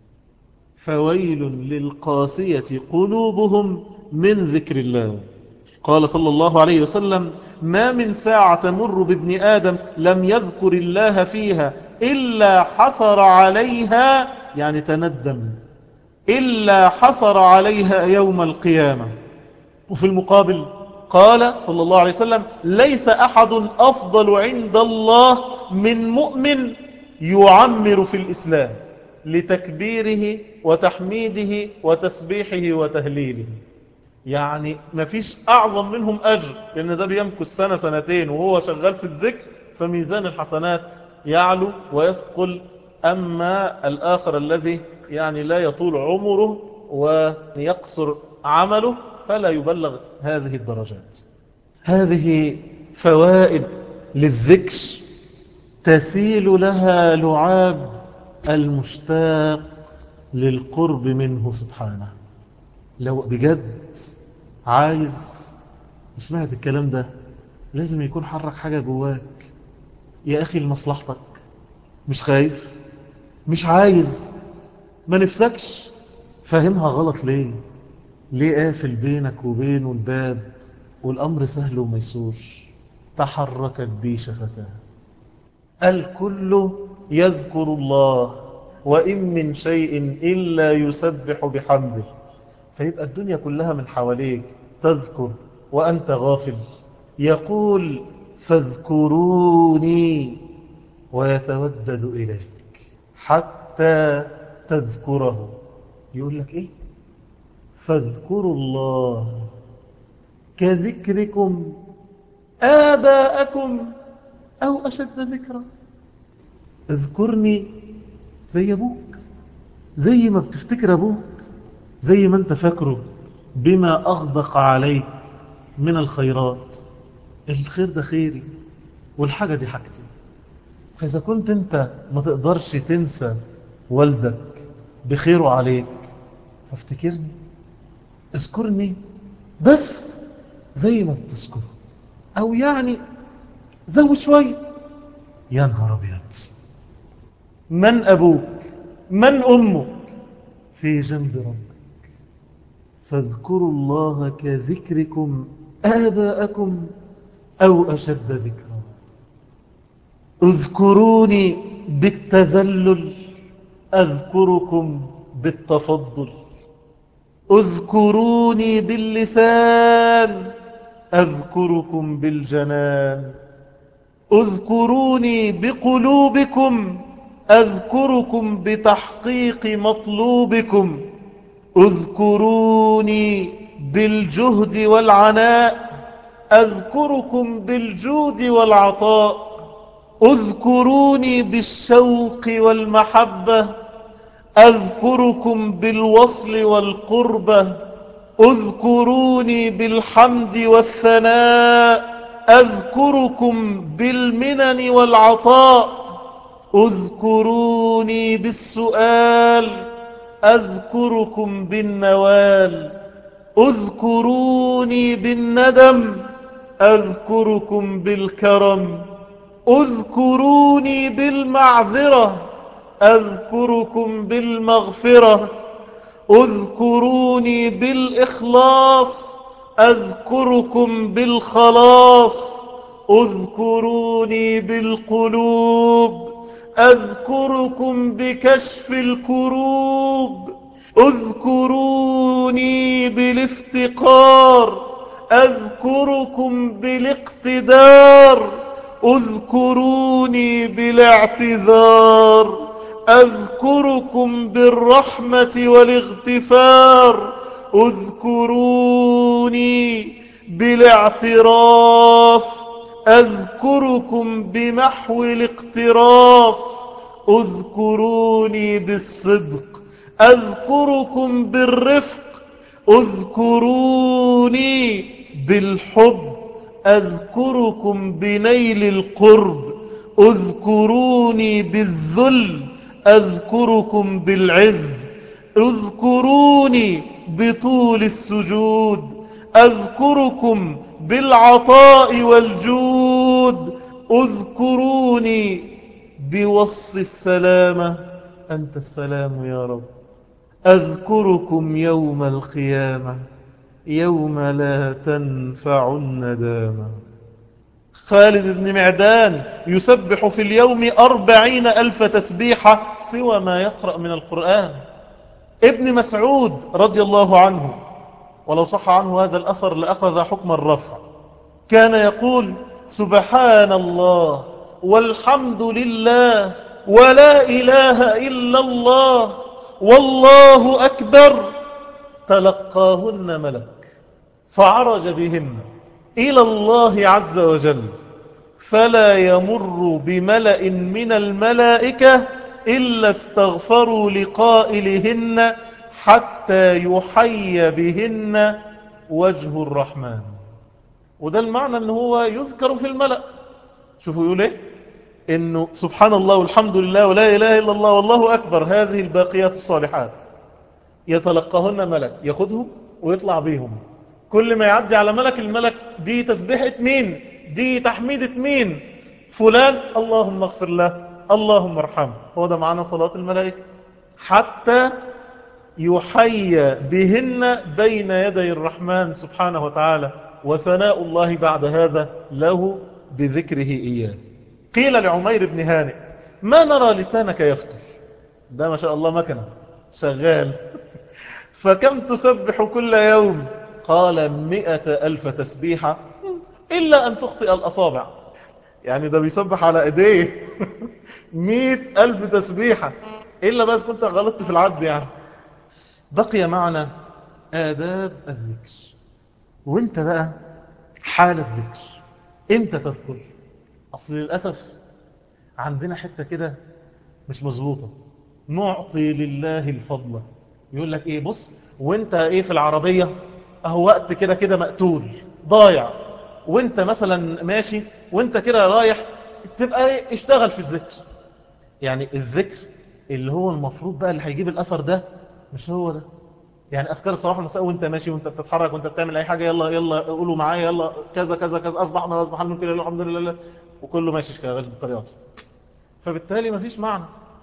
فويل للقاسية قلوبهم من ذكر الله قال صلى الله عليه وسلم ما من ساعة تمر بابن آدم لم يذكر الله فيها إلا حصر عليها يعني تندم إلا حصر عليها يوم القيامة وفي المقابل قال صلى الله عليه وسلم ليس أحد أفضل عند الله من مؤمن يعمر في الإسلام لتكبيره وتحميده وتسبيحه وتهليله يعني ما فيش أعظم منهم أجر لأن ده بيمكث سنة سنتين وهو شغال في الذكر فميزان الحسنات يعلو ويثقل أما الآخر الذي يعني لا يطول عمره ويقصر عمله فلا يبلغ هذه الدرجات هذه فوائد للذكر تسيل لها لعاب المشتاق للقرب منه سبحانه لو بجد عايز سمعت الكلام ده لازم يكون حرك حاجة جواك يا أخي لمصلحتك مش خايف مش عايز ما نفسكش فاهمها غلط ليه ليه قافل بينك وبينه الباب والأمر سهل وميسور تحركت بي شفتاه الكل يذكر الله وإن من شيء إلا يسبح بحمده فيبقى الدنيا كلها من حواليك تذكر وأنت غافل يقول فاذكروني ويتودد إليك حتى تذكره يقول لك إيه فاذكروا الله كذكركم آباءكم أو أشد ذكرا اذكرني زي أبوك زي ما بتفتكر أبوك زي ما أنت فاكره بما أغدق عليك من الخيرات الخير ده خيري والحاجة دي حاجتي فإذا كنت أنت ما تقدرش تنسى والدك بخيره عليك فافتكرني اذكرني بس زي ما بتذكر أو يعني زود شوية يا نهار أبيض من أبوك من أمك في جنب ربك فاذكروا الله كذكركم آباءكم أو أشد ذكرا اذكروني بالتذلل أذكركم بالتفضل اذكروني باللسان أذكركم بالجنان اذكروني بقلوبكم أذكركم بتحقيق مطلوبكم اذكروني بالجهد والعناء أذكركم بالجود والعطاء اذكروني بالشوق والمحبة أذكركم بالوصل والقربة اذكروني بالحمد والثناء أذكركم بالمنن والعطاء اذكروني بالسؤال أذكركم بالنوال اذكروني بالندم أذكركم بالكرم اذكروني بالمعذرة أذكركم بالمغفرة اذكروني بالإخلاص أذكركم بالخلاص اذكروني بالقلوب أذكركم بكشف الكروب اذكروني بالافتقار أذكركم بالاقتدار اذكروني بالاعتذار أذكركم بالرحمة والاغتفار اذكروني بالاعتراف أذكركم بمحو الاقتراف اذكروني بالصدق أذكركم بالرفق اذكروني بالحب أذكركم بنيل القرب اذكروني بالذل أذكركم بالعز اذكروني بطول السجود أذكركم بالعطاء والجود اذكروني بوصف السلامة أنت السلام يا رب أذكركم يوم القيامة يوم لا تنفع الندامة خالد بن معدان يسبح في اليوم أربعين ألف تسبيحة سوى ما يقرأ من القرآن ابن مسعود رضي الله عنه ولو صح عنه هذا الأثر لأخذ حكم الرفع كان يقول سبحان الله والحمد لله ولا إله إلا الله والله أكبر تلقاهن ملك فعرج بهن إلى الله عز وجل فلا يمر بملأ من الملائكة إلا استغفروا لقائلهن حتى يحي بهن وجه الرحمن وده المعنى أنه هو يذكر في الملأ شوفوا يقول ايه انه سبحان الله والحمد لله ولا اله الا الله والله اكبر هذه الباقيات الصالحات يتلقاهن ملك ياخدهم ويطلع بيهم كل ما يعدي على ملك الملك دي تسبيحة مين دي تحميدة مين فلان اللهم اغفر له اللهم ارحمه هو ده معنا صلاة الملائكة حتى يحيى بهن بين يدي الرحمن سبحانه وتعالى وثناء الله بعد هذا له بذكره إياه قيل لعمير بن هانئ ما نرى لسانك يفتر ده ما شاء الله مكنة شغال فكم تسبح كل يوم قال مئة ألف تسبيحة إلا أن تخطئ الأصابع يعني ده بيسبح على إيديه مئة ألف تسبيحة إلا بس كنت غلطت في العد يعني بقي معنا آداب الذكر وانت بقى حال الذكر امتى تذكر أصل للأسف عندنا حتة كده مش مظبوطة نعطي لله الفضل يقول لك ايه بص وانت ايه في العربية اهو وقت كده كده مقتول ضايع وانت مثلا ماشي وانت كده رايح تبقى ايه اشتغل في الذكر يعني الذكر اللي هو المفروض بقى اللي هيجيب الاثر ده مش هو ده يعني اذكار الصباح والمساء وانت ماشي وانت بتتحرك وانت بتعمل اي حاجه يلا يلا قولوا معايا يلا كذا كذا كذا اصبحنا واصبح الملك لله الحمد لله وكله ماشي شغال بالطريقه دي فبالتالي مفيش معنى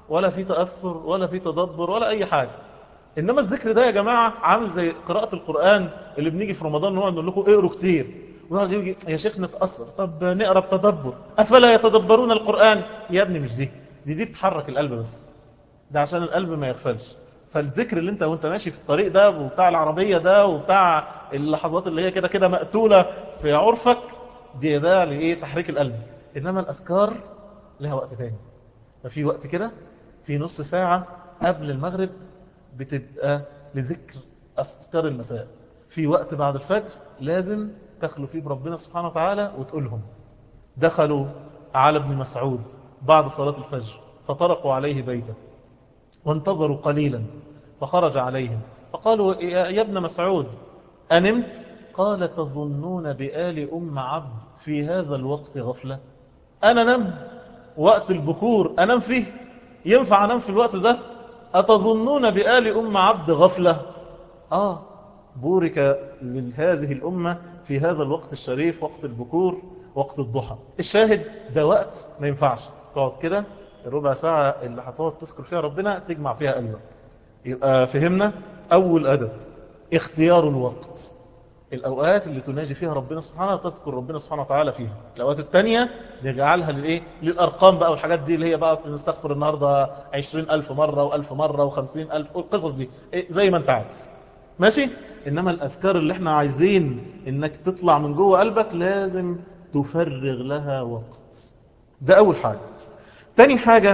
ولا في تأثر ولا في تدبر ولا أي حاجة إنما الذكر ده يا جماعة عامل زي قراءة القرآن اللي بنيجي في رمضان نقعد نقول لكم اقروا كتير ونقعد يجي يا شيخ نتأثر طب نقرا بتدبر أفلا يتدبرون القرآن يا ابني مش دي دي دي بتحرك القلب بس ده عشان القلب ما يغفلش فالذكر اللي انت وانت ماشي في الطريق ده وبتاع العربية ده وبتاع اللحظات اللي هي كده كده مقتولة في عرفك دي ده لإيه تحريك القلب إنما الأذكار لها وقت تاني ففي وقت كده في نص ساعة قبل المغرب بتبقى لذكر أذكار المساء في وقت بعد الفجر لازم تخلو فيه بربنا سبحانه وتعالى وتقولهم دخلوا على ابن مسعود بعد صلاة الفجر فطرقوا عليه بيته وانتظروا قليلا فخرج عليهم فقالوا يا ابن مسعود أنمت قال تظنون بآل أم عبد في هذا الوقت غفلة أنا نم وقت البكور أنام فيه ينفع أنام في الوقت ده أتظنون بآل أم عبد غفلة آه بورك لهذه الأمة في هذا الوقت الشريف وقت البكور وقت الضحى الشاهد ده وقت ما ينفعش تقعد كده الربع ساعة اللي هتقعد تذكر فيها ربنا تجمع فيها قلبك يبقى فهمنا أول أدب اختيار الوقت الأوقات اللي تناجي فيها ربنا سبحانه وتذكر ربنا سبحانه وتعالى فيها الأوقات التانية نجعلها للإيه؟ للأرقام بقى والحاجات دي اللي هي بقى نستغفر النهاردة عشرين ألف مرة وألف مرة وخمسين ألف والقصص دي إيه زي ما أنت عايز ماشي؟ إنما الأذكار اللي احنا عايزين إنك تطلع من جوه قلبك لازم تفرغ لها وقت ده أول حاجة تاني حاجة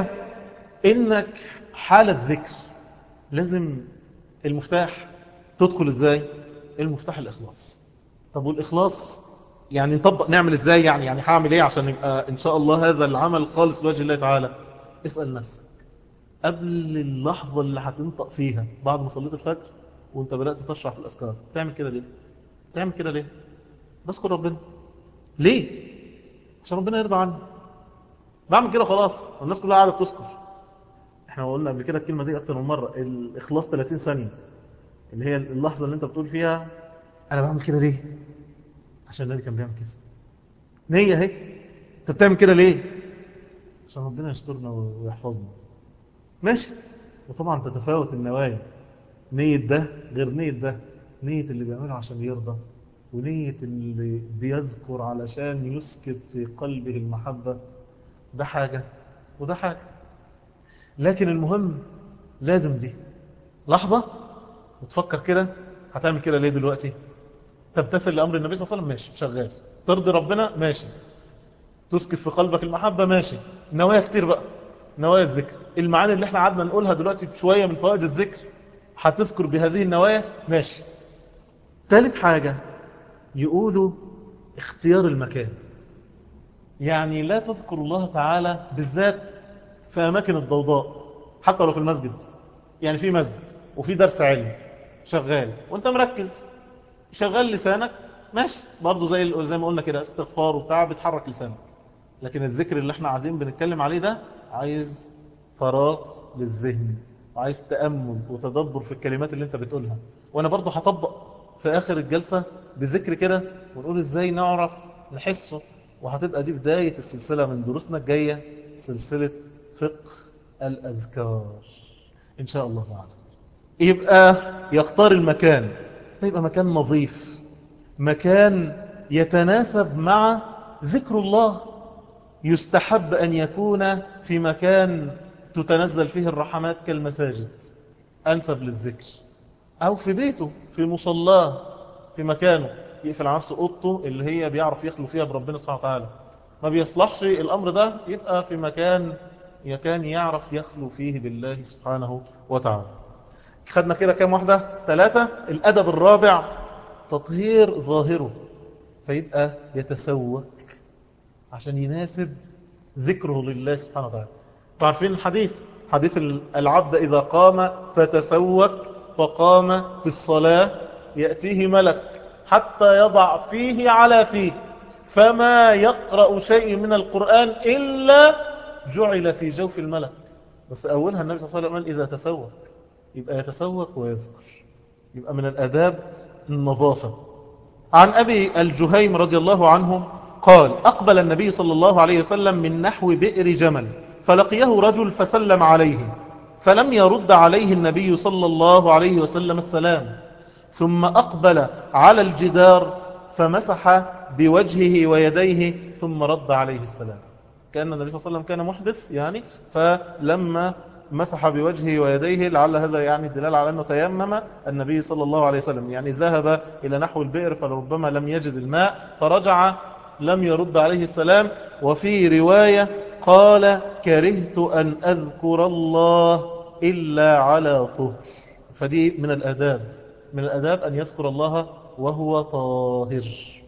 إنك حال الذكر لازم المفتاح تدخل إزاي المفتاح الإخلاص طب والإخلاص يعني نطبق نعمل إزاي يعني يعني هعمل إيه عشان يبقى إن شاء الله هذا العمل خالص لوجه الله تعالى اسأل نفسك قبل اللحظة اللي هتنطق فيها بعد ما صليت الفجر وانت بدأت تشرح في الأذكار تعمل كده ليه تعمل كده ليه بذكر ربنا ليه عشان ربنا يرضى عني بعمل كده خلاص والناس كلها قاعدة تذكر احنا قلنا قبل كده الكلمة دي أكتر من مرة الإخلاص 30 ثانية اللي هي اللحظة اللي انت بتقول فيها أنا بعمل كده ليه عشان النبي كان بيعمل كده نية اهي انت بتعمل كده ليه عشان ربنا يسترنا ويحفظنا ماشي وطبعا تتفاوت النوايا نية ده غير نية ده نية اللي بيعمله عشان يرضى ونية اللي بيذكر علشان يسكت في قلبه المحبة ده حاجة وده حاجة لكن المهم لازم دي لحظة وتفكر كده هتعمل كده ليه دلوقتي تمتثل لأمر النبي صلى الله عليه وسلم ماشي شغال ترضي ربنا ماشي تسكت في قلبك المحبة ماشي نوايا كتير بقى نوايا الذكر المعاني اللي احنا قعدنا نقولها دلوقتي بشوية من فوائد الذكر هتذكر بهذه النوايا ماشي ثالث حاجة يقولوا اختيار المكان يعني لا تذكر الله تعالى بالذات في أماكن الضوضاء حتى لو في المسجد يعني في مسجد وفي درس علم شغال وانت مركز شغال لسانك ماشي برضه زي زي ما قلنا كده استغفار وبتاع بتحرك لسانك لكن الذكر اللي احنا قاعدين بنتكلم عليه ده عايز فراغ للذهن وعايز تأمل وتدبر في الكلمات اللي انت بتقولها وانا برضه هطبق في اخر الجلسة بذكر كده ونقول ازاي نعرف نحسه وهتبقى دي بداية السلسلة من دروسنا الجاية سلسلة فقه الأذكار إن شاء الله تعالى يبقى يختار المكان يبقى مكان نظيف مكان يتناسب مع ذكر الله يستحب أن يكون في مكان تتنزل فيه الرحمات كالمساجد أنسب للذكر أو في بيته في مصلاه في مكانه يقفل على نفسه اوضته اللي هي بيعرف يخلو فيها بربنا سبحانه وتعالى ما بيصلحش الأمر ده يبقى في مكان يكان يعرف يخلو فيه بالله سبحانه وتعالى خدنا كده كام واحدة ثلاثة الأدب الرابع تطهير ظاهره فيبقى يتسوك عشان يناسب ذكره لله سبحانه وتعالى تعرفين الحديث حديث العبد إذا قام فتسوك فقام في الصلاة يأتيه ملك حتى يضع فيه على فيه فما يقرأ شيء من القرآن إلا جعل في جوف الملك بس أولها النبي صلى الله عليه وسلم قال إذا تسوك يبقى يتسوق ويذكر يبقى من الأداب النظافة عن أبي الجهيم رضي الله عنه قال أقبل النبي صلى الله عليه وسلم من نحو بئر جمل فلقيه رجل فسلم عليه فلم يرد عليه النبي صلى الله عليه وسلم السلام ثم أقبل على الجدار فمسح بوجهه ويديه ثم رد عليه السلام كأن النبي صلى الله عليه وسلم كان محدث يعني فلما مسح بوجهه ويديه لعل هذا يعني دلال على أنه تيمم النبي صلى الله عليه وسلم يعني ذهب إلى نحو البئر فلربما لم يجد الماء فرجع لم يرد عليه السلام وفي رواية قال كرهت أن أذكر الله إلا على طهر فدي من الأداب من الأداب أن يذكر الله وهو طاهر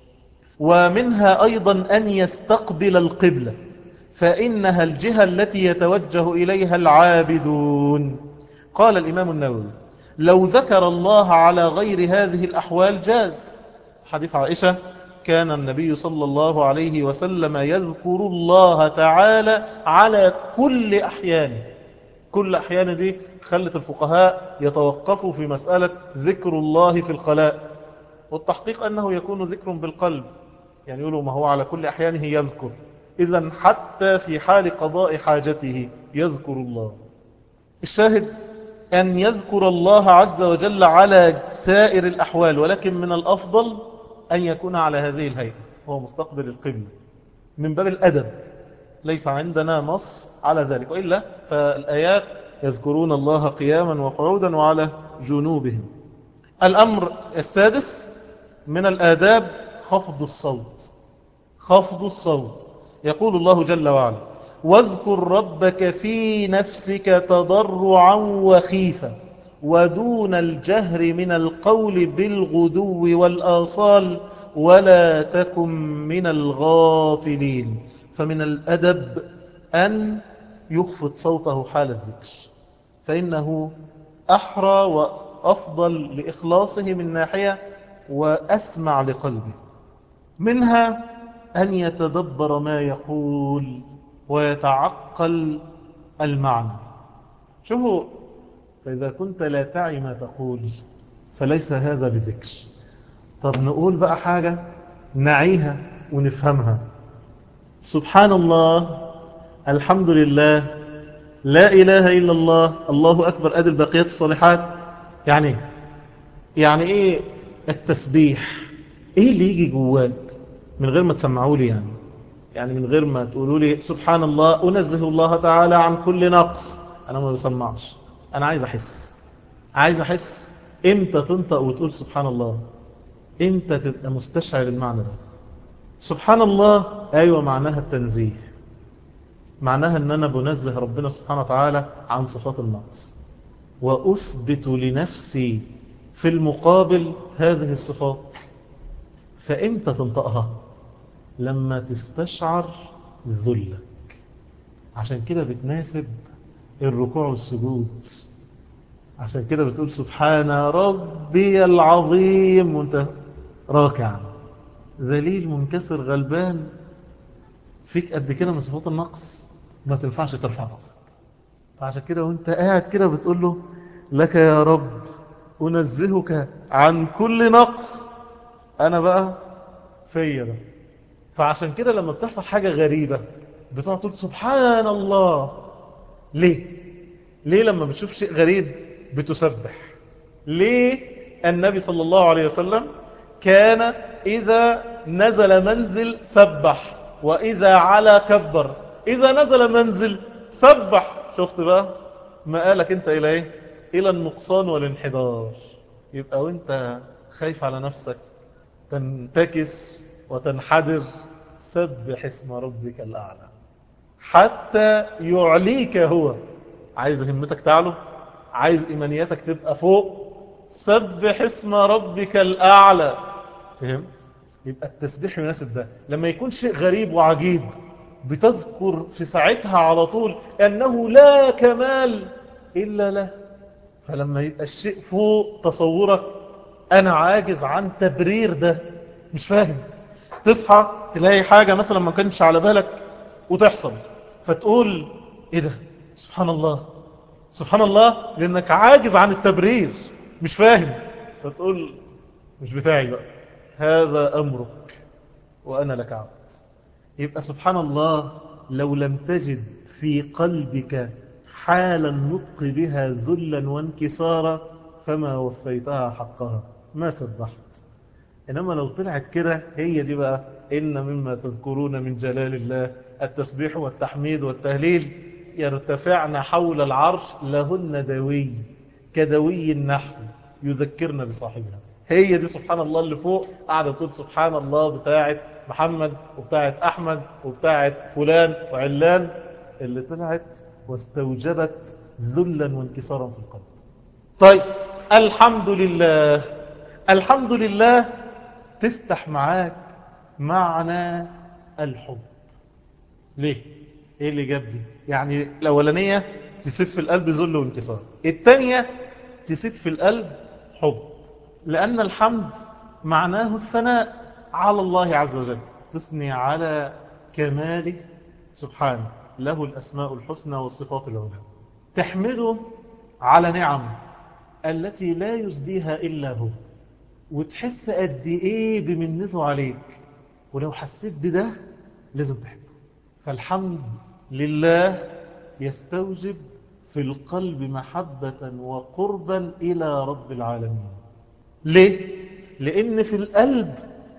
ومنها أيضا أن يستقبل القبلة فإنها الجهة التي يتوجه إليها العابدون قال الإمام النووي لو ذكر الله على غير هذه الأحوال جاز حديث عائشة كان النبي صلى الله عليه وسلم يذكر الله تعالى على كل أحيانه كل أحيان دي خلت الفقهاء يتوقفوا في مسألة ذكر الله في الخلاء والتحقيق أنه يكون ذكر بالقلب يعني يقولوا ما هو على كل أحيانه يذكر إذا حتى في حال قضاء حاجته يذكر الله الشاهد أن يذكر الله عز وجل على سائر الأحوال ولكن من الأفضل أن يكون على هذه الهيئة هو مستقبل القبل من باب الأدب ليس عندنا نص على ذلك وإلا فالآيات يذكرون الله قياما وقعودا وعلى جنوبهم الأمر السادس من الآداب خفض الصوت خفض الصوت يقول الله جل وعلا واذكر ربك في نفسك تضرعا وخيفا ودون الجهر من القول بالغدو والآصال ولا تكن من الغافلين فمن الأدب أن يخفض صوته حال الذكر فإنه أحرى وأفضل لإخلاصه من ناحية وأسمع لقلبه منها أن يتدبر ما يقول ويتعقل المعنى شوفوا فإذا كنت لا تعي ما تقول فليس هذا بذكر طب نقول بقى حاجة نعيها ونفهمها سبحان الله الحمد لله لا إله إلا الله الله أكبر أدي البقيات الصالحات يعني يعني إيه التسبيح إيه اللي يجي جواك من غير ما تسمعوا لي يعني يعني من غير ما تقولوا لي سبحان الله أنزه الله تعالى عن كل نقص أنا ما بسمعش أنا عايز أحس عايز أحس إمتى تنطق وتقول سبحان الله إمتى تبقى مستشعر المعنى ده سبحان الله أيوة معناها التنزيه معناها أن أنا بنزه ربنا سبحانه وتعالى عن صفات النقص وأثبت لنفسي في المقابل هذه الصفات فإمتى تنطقها لما تستشعر ذلك عشان كده بتناسب الركوع والسجود عشان كده بتقول سبحان ربي العظيم وانت راكع ذليل منكسر غلبان فيك قد كده من صفات النقص ما تنفعش ترفع راسك فعشان كده وانت قاعد كده بتقول له لك يا رب أنزهك عن كل نقص أنا بقى فيا ده فعشان كده لما بتحصل حاجة غريبة بتقعد تقول سبحان الله ليه ليه لما بتشوف شيء غريب بتسبح ليه النبي صلى الله عليه وسلم كان إذا نزل منزل سبح وإذا علا كبر إذا نزل منزل سبح شفت بقى ما قالك انت إلى إيه إلى النقصان والانحدار يبقى وانت خايف على نفسك تنتكس وتنحدر سبح اسم ربك الأعلى حتى يعليك هو عايز همتك تعلو عايز إيمانياتك تبقى فوق سبح اسم ربك الأعلى فهمت؟ يبقى التسبيح يناسب ده لما يكون شيء غريب وعجيب بتذكر في ساعتها على طول أنه لا كمال إلا له فلما يبقى الشيء فوق تصورك أنا عاجز عن تبرير ده مش فاهم تصحى تلاقي حاجة مثلا ما كانش على بالك وتحصل فتقول ايه ده سبحان الله سبحان الله لانك عاجز عن التبرير مش فاهم فتقول مش بتاعي بقى هذا امرك وانا لك عبد يبقى سبحان الله لو لم تجد في قلبك حال النطق بها ذلا وانكسارا فما وفيتها حقها ما سبحت إنما لو طلعت كده هي دي بقى إن مما تذكرون من جلال الله التسبيح والتحميد والتهليل يرتفعن حول العرش لهن دوي كدوي النحل يذكرنا بصاحبها هي دي سبحان الله اللي فوق قاعدة تقول سبحان الله بتاعت محمد وبتاعت أحمد وبتاعت فلان وعلان اللي طلعت واستوجبت ذلا وانكسارا في القلب طيب الحمد لله الحمد لله تفتح معاك معنى الحب ليه ايه اللي جاب دي يعني الاولانيه تسف في القلب ذل وانكسار الثانيه تسف في القلب حب لان الحمد معناه الثناء على الله عز وجل تثني على كماله سبحانه له الاسماء الحسنى والصفات العلى تحمده على نعم التي لا يزديها الا هو وتحس قد ايه بمنته عليك ولو حسيت بده لازم تحبه فالحمد لله يستوجب في القلب محبة وقربا إلى رب العالمين ليه؟ لأن في القلب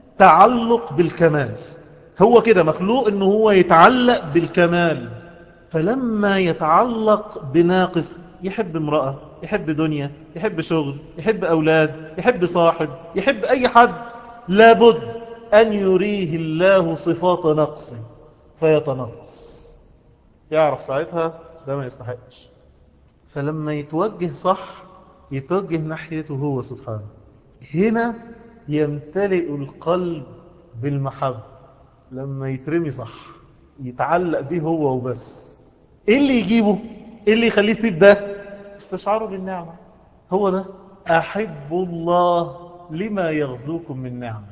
تعلق بالكمال هو كده مخلوق أنه هو يتعلق بالكمال فلما يتعلق بناقص يحب امرأة يحب دنيا يحب شغل يحب أولاد يحب صاحب يحب أي حد لابد أن يريه الله صفات نقص فيتنقص يعرف ساعتها ده ما يستحقش فلما يتوجه صح يتوجه ناحيته هو سبحانه هنا يمتلئ القلب بالمحبة لما يترمي صح يتعلق به هو وبس ايه اللي يجيبه ايه اللي يخليه يسيب ده استشعاره بالنعمة هو ده أحب الله لما يغزوكم من نعمة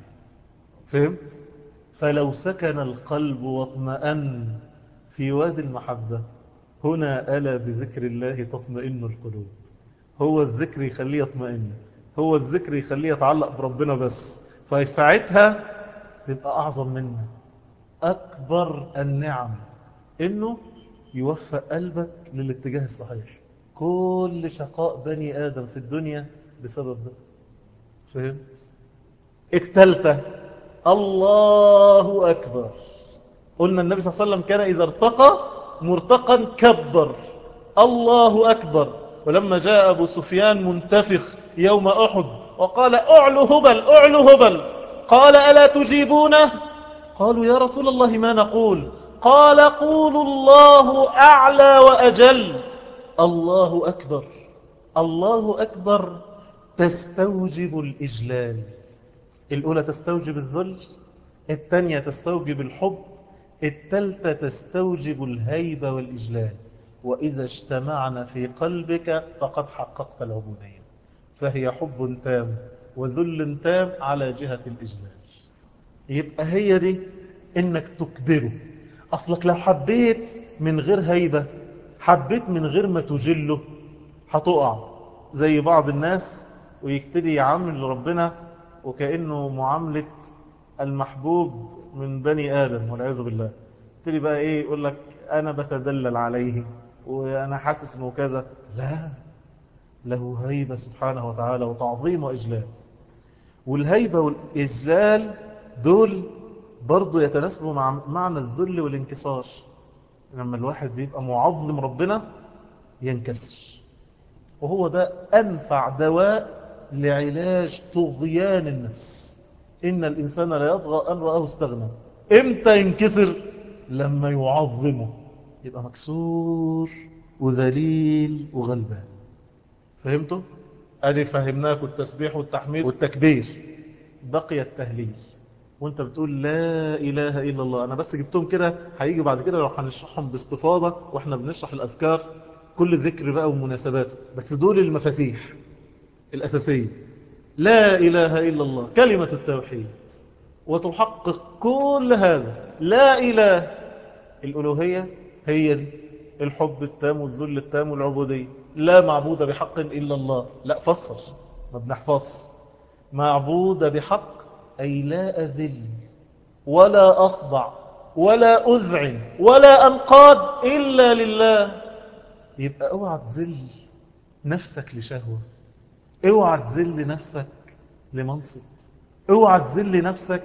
فهمت فلو سكن القلب واطمأن في وادي المحبة هنا ألا بذكر الله تطمئن القلوب هو الذكر يخليه يطمئن هو الذكر يخليه يتعلق بربنا بس فساعتها تبقى أعظم منا أكبر النعم إنه يوفق قلبك للاتجاه الصحيح كل شقاء بني آدم في الدنيا بسبب ده فهمت التالتة الله أكبر قلنا النبي صلى الله عليه وسلم كان إذا ارتقى مرتقا كبر الله أكبر ولما جاء أبو سفيان منتفخ يوم أحد وقال أعلو هبل أعلو هبل قال ألا تجيبونه قالوا يا رسول الله ما نقول قال قولوا الله أعلى وأجل الله أكبر الله أكبر تستوجب الإجلال الأولى تستوجب الذل الثانية تستوجب الحب الثالثة تستوجب الهيبة والإجلال وإذا اجتمعنا في قلبك فقد حققت العبودية فهي حب تام وذل تام على جهة الإجلال يبقى هي دي إنك تكبره أصلك لو حبيت من غير هيبة حبيت من غير ما تجله هتقع زي بعض الناس ويبتدي يعامل ربنا وكأنه معاملة المحبوب من بني آدم والعياذ بالله تبتدي بقى إيه يقول لك أنا بتدلل عليه وأنا حاسس إنه كذا لا له هيبة سبحانه وتعالى وتعظيم وإجلال والهيبة والإجلال دول برضو يتناسبوا مع معنى الذل والانكسار لما الواحد يبقى معظم ربنا ينكسر وهو ده أنفع دواء لعلاج طغيان النفس إن الإنسان لا يطغى أن رآه استغنى إمتى ينكسر لما يعظمه يبقى مكسور وذليل وغلبان فهمتوا؟ أدي فهمناكم التسبيح والتحميد والتكبير بقي التهليل وانت بتقول لا إله إلا الله أنا بس جبتهم كده هيجي بعد كده لو هنشرحهم باستفاضة وإحنا بنشرح الأذكار كل ذكر بقى ومناسباته بس دول المفاتيح الأساسية لا إله إلا الله كلمة التوحيد وتحقق كل هذا لا إله الألوهية هي دي الحب التام والذل التام والعبودية لا معبود بحق إلا الله لا فسر ما بنحفظ معبود بحق أي لا أذل ولا أخضع ولا أذعن ولا أنقاد إلا لله يبقى اوعى تذل نفسك لشهوة اوعى تذل نفسك لمنصب اوعى تذل نفسك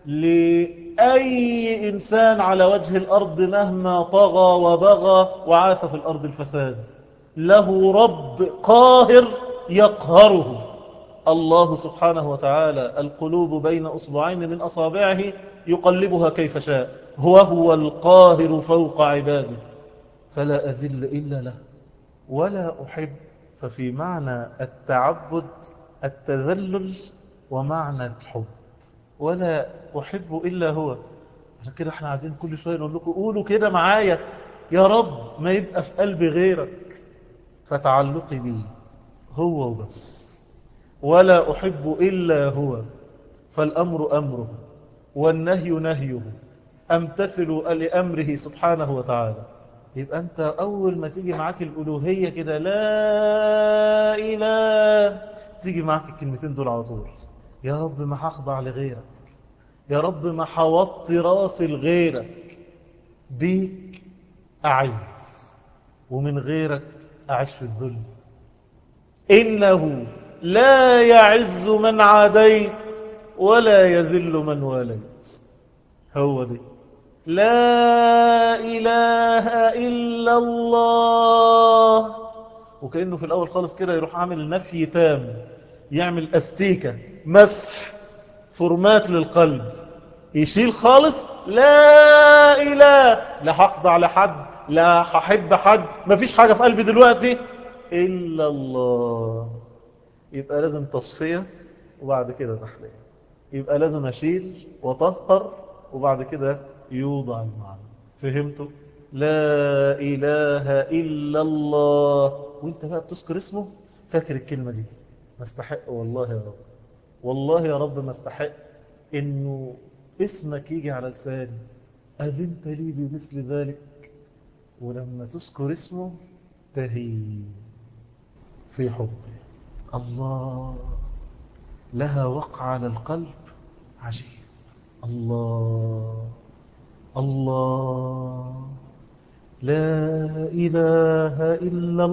لأي إنسان على وجه الأرض مهما طغى وبغى وعاث في الأرض الفساد له رب قاهر يقهره الله سبحانه وتعالى القلوب بين أصبعين من أصابعه يقلبها كيف شاء هو هو القاهر فوق عباده فلا أذل إلا له ولا أحب ففي معنى التعبد التذلل ومعنى الحب ولا أحب إلا هو عشان كده احنا قاعدين كل شوية نقول لكم قولوا كده معايا يا رب ما يبقى في قلبي غيرك فتعلقي بي هو وبس ولا أحب إلا هو فالأمر أمره والنهي نهيه أمتثل لأمره سبحانه وتعالى يبقى أنت أول ما تيجي معاك الألوهية كده لا إله تيجي معاك الكلمتين دول على طول يا رب ما هخضع لغيرك يا رب ما حوطت راسي لغيرك بيك أعز ومن غيرك أعيش في الذل إنه لا يعز من عاديت ولا يذل من واليت هو دي لا إله إلا الله وكأنه في الأول خالص كده يروح عامل نفي تام يعمل أستيكة مسح فورمات للقلب يشيل خالص لا إله لا هخضع لحد لا هحب حد مفيش حاجة في قلبي دلوقتي إلا الله يبقى لازم تصفية وبعد كده تحلية يبقى لازم أشيل وطهر وبعد كده يوضع المعنى فهمتوا لا إله إلا الله وانت بقى بتذكر اسمه فاكر الكلمة دي ما استحق والله يا رب والله يا رب ما استحق انه اسمك يجي على لساني أذنت لي بمثل ذلك ولما تذكر اسمه تهي في حبه الله لها وقع على القلب عجيب الله الله لا إله إلا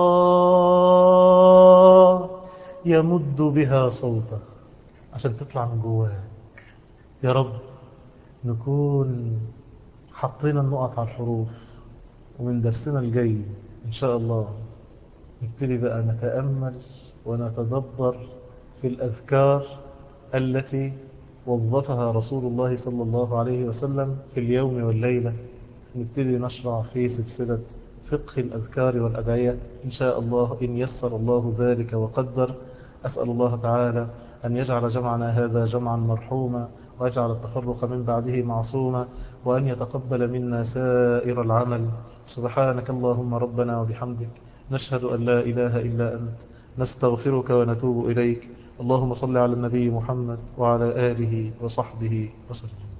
الله يمد بها صوته عشان تطلع من جواك يا رب نكون حطينا النقط على الحروف ومن درسنا الجاي إن شاء الله نبتدي بقى نتأمل ونتدبر في الأذكار التي وظفها رسول الله صلى الله عليه وسلم في اليوم والليلة نبتدي نشرع في سلسلة فقه الأذكار والأدعية إن شاء الله إن يسر الله ذلك وقدر أسأل الله تعالى أن يجعل جمعنا هذا جمعا مرحوما ويجعل التفرق من بعده معصوما وأن يتقبل منا سائر العمل سبحانك اللهم ربنا وبحمدك نشهد أن لا إله إلا أنت نستغفرك ونتوب إليك اللهم صل على النبي محمد وعلى آله وصحبه وسلم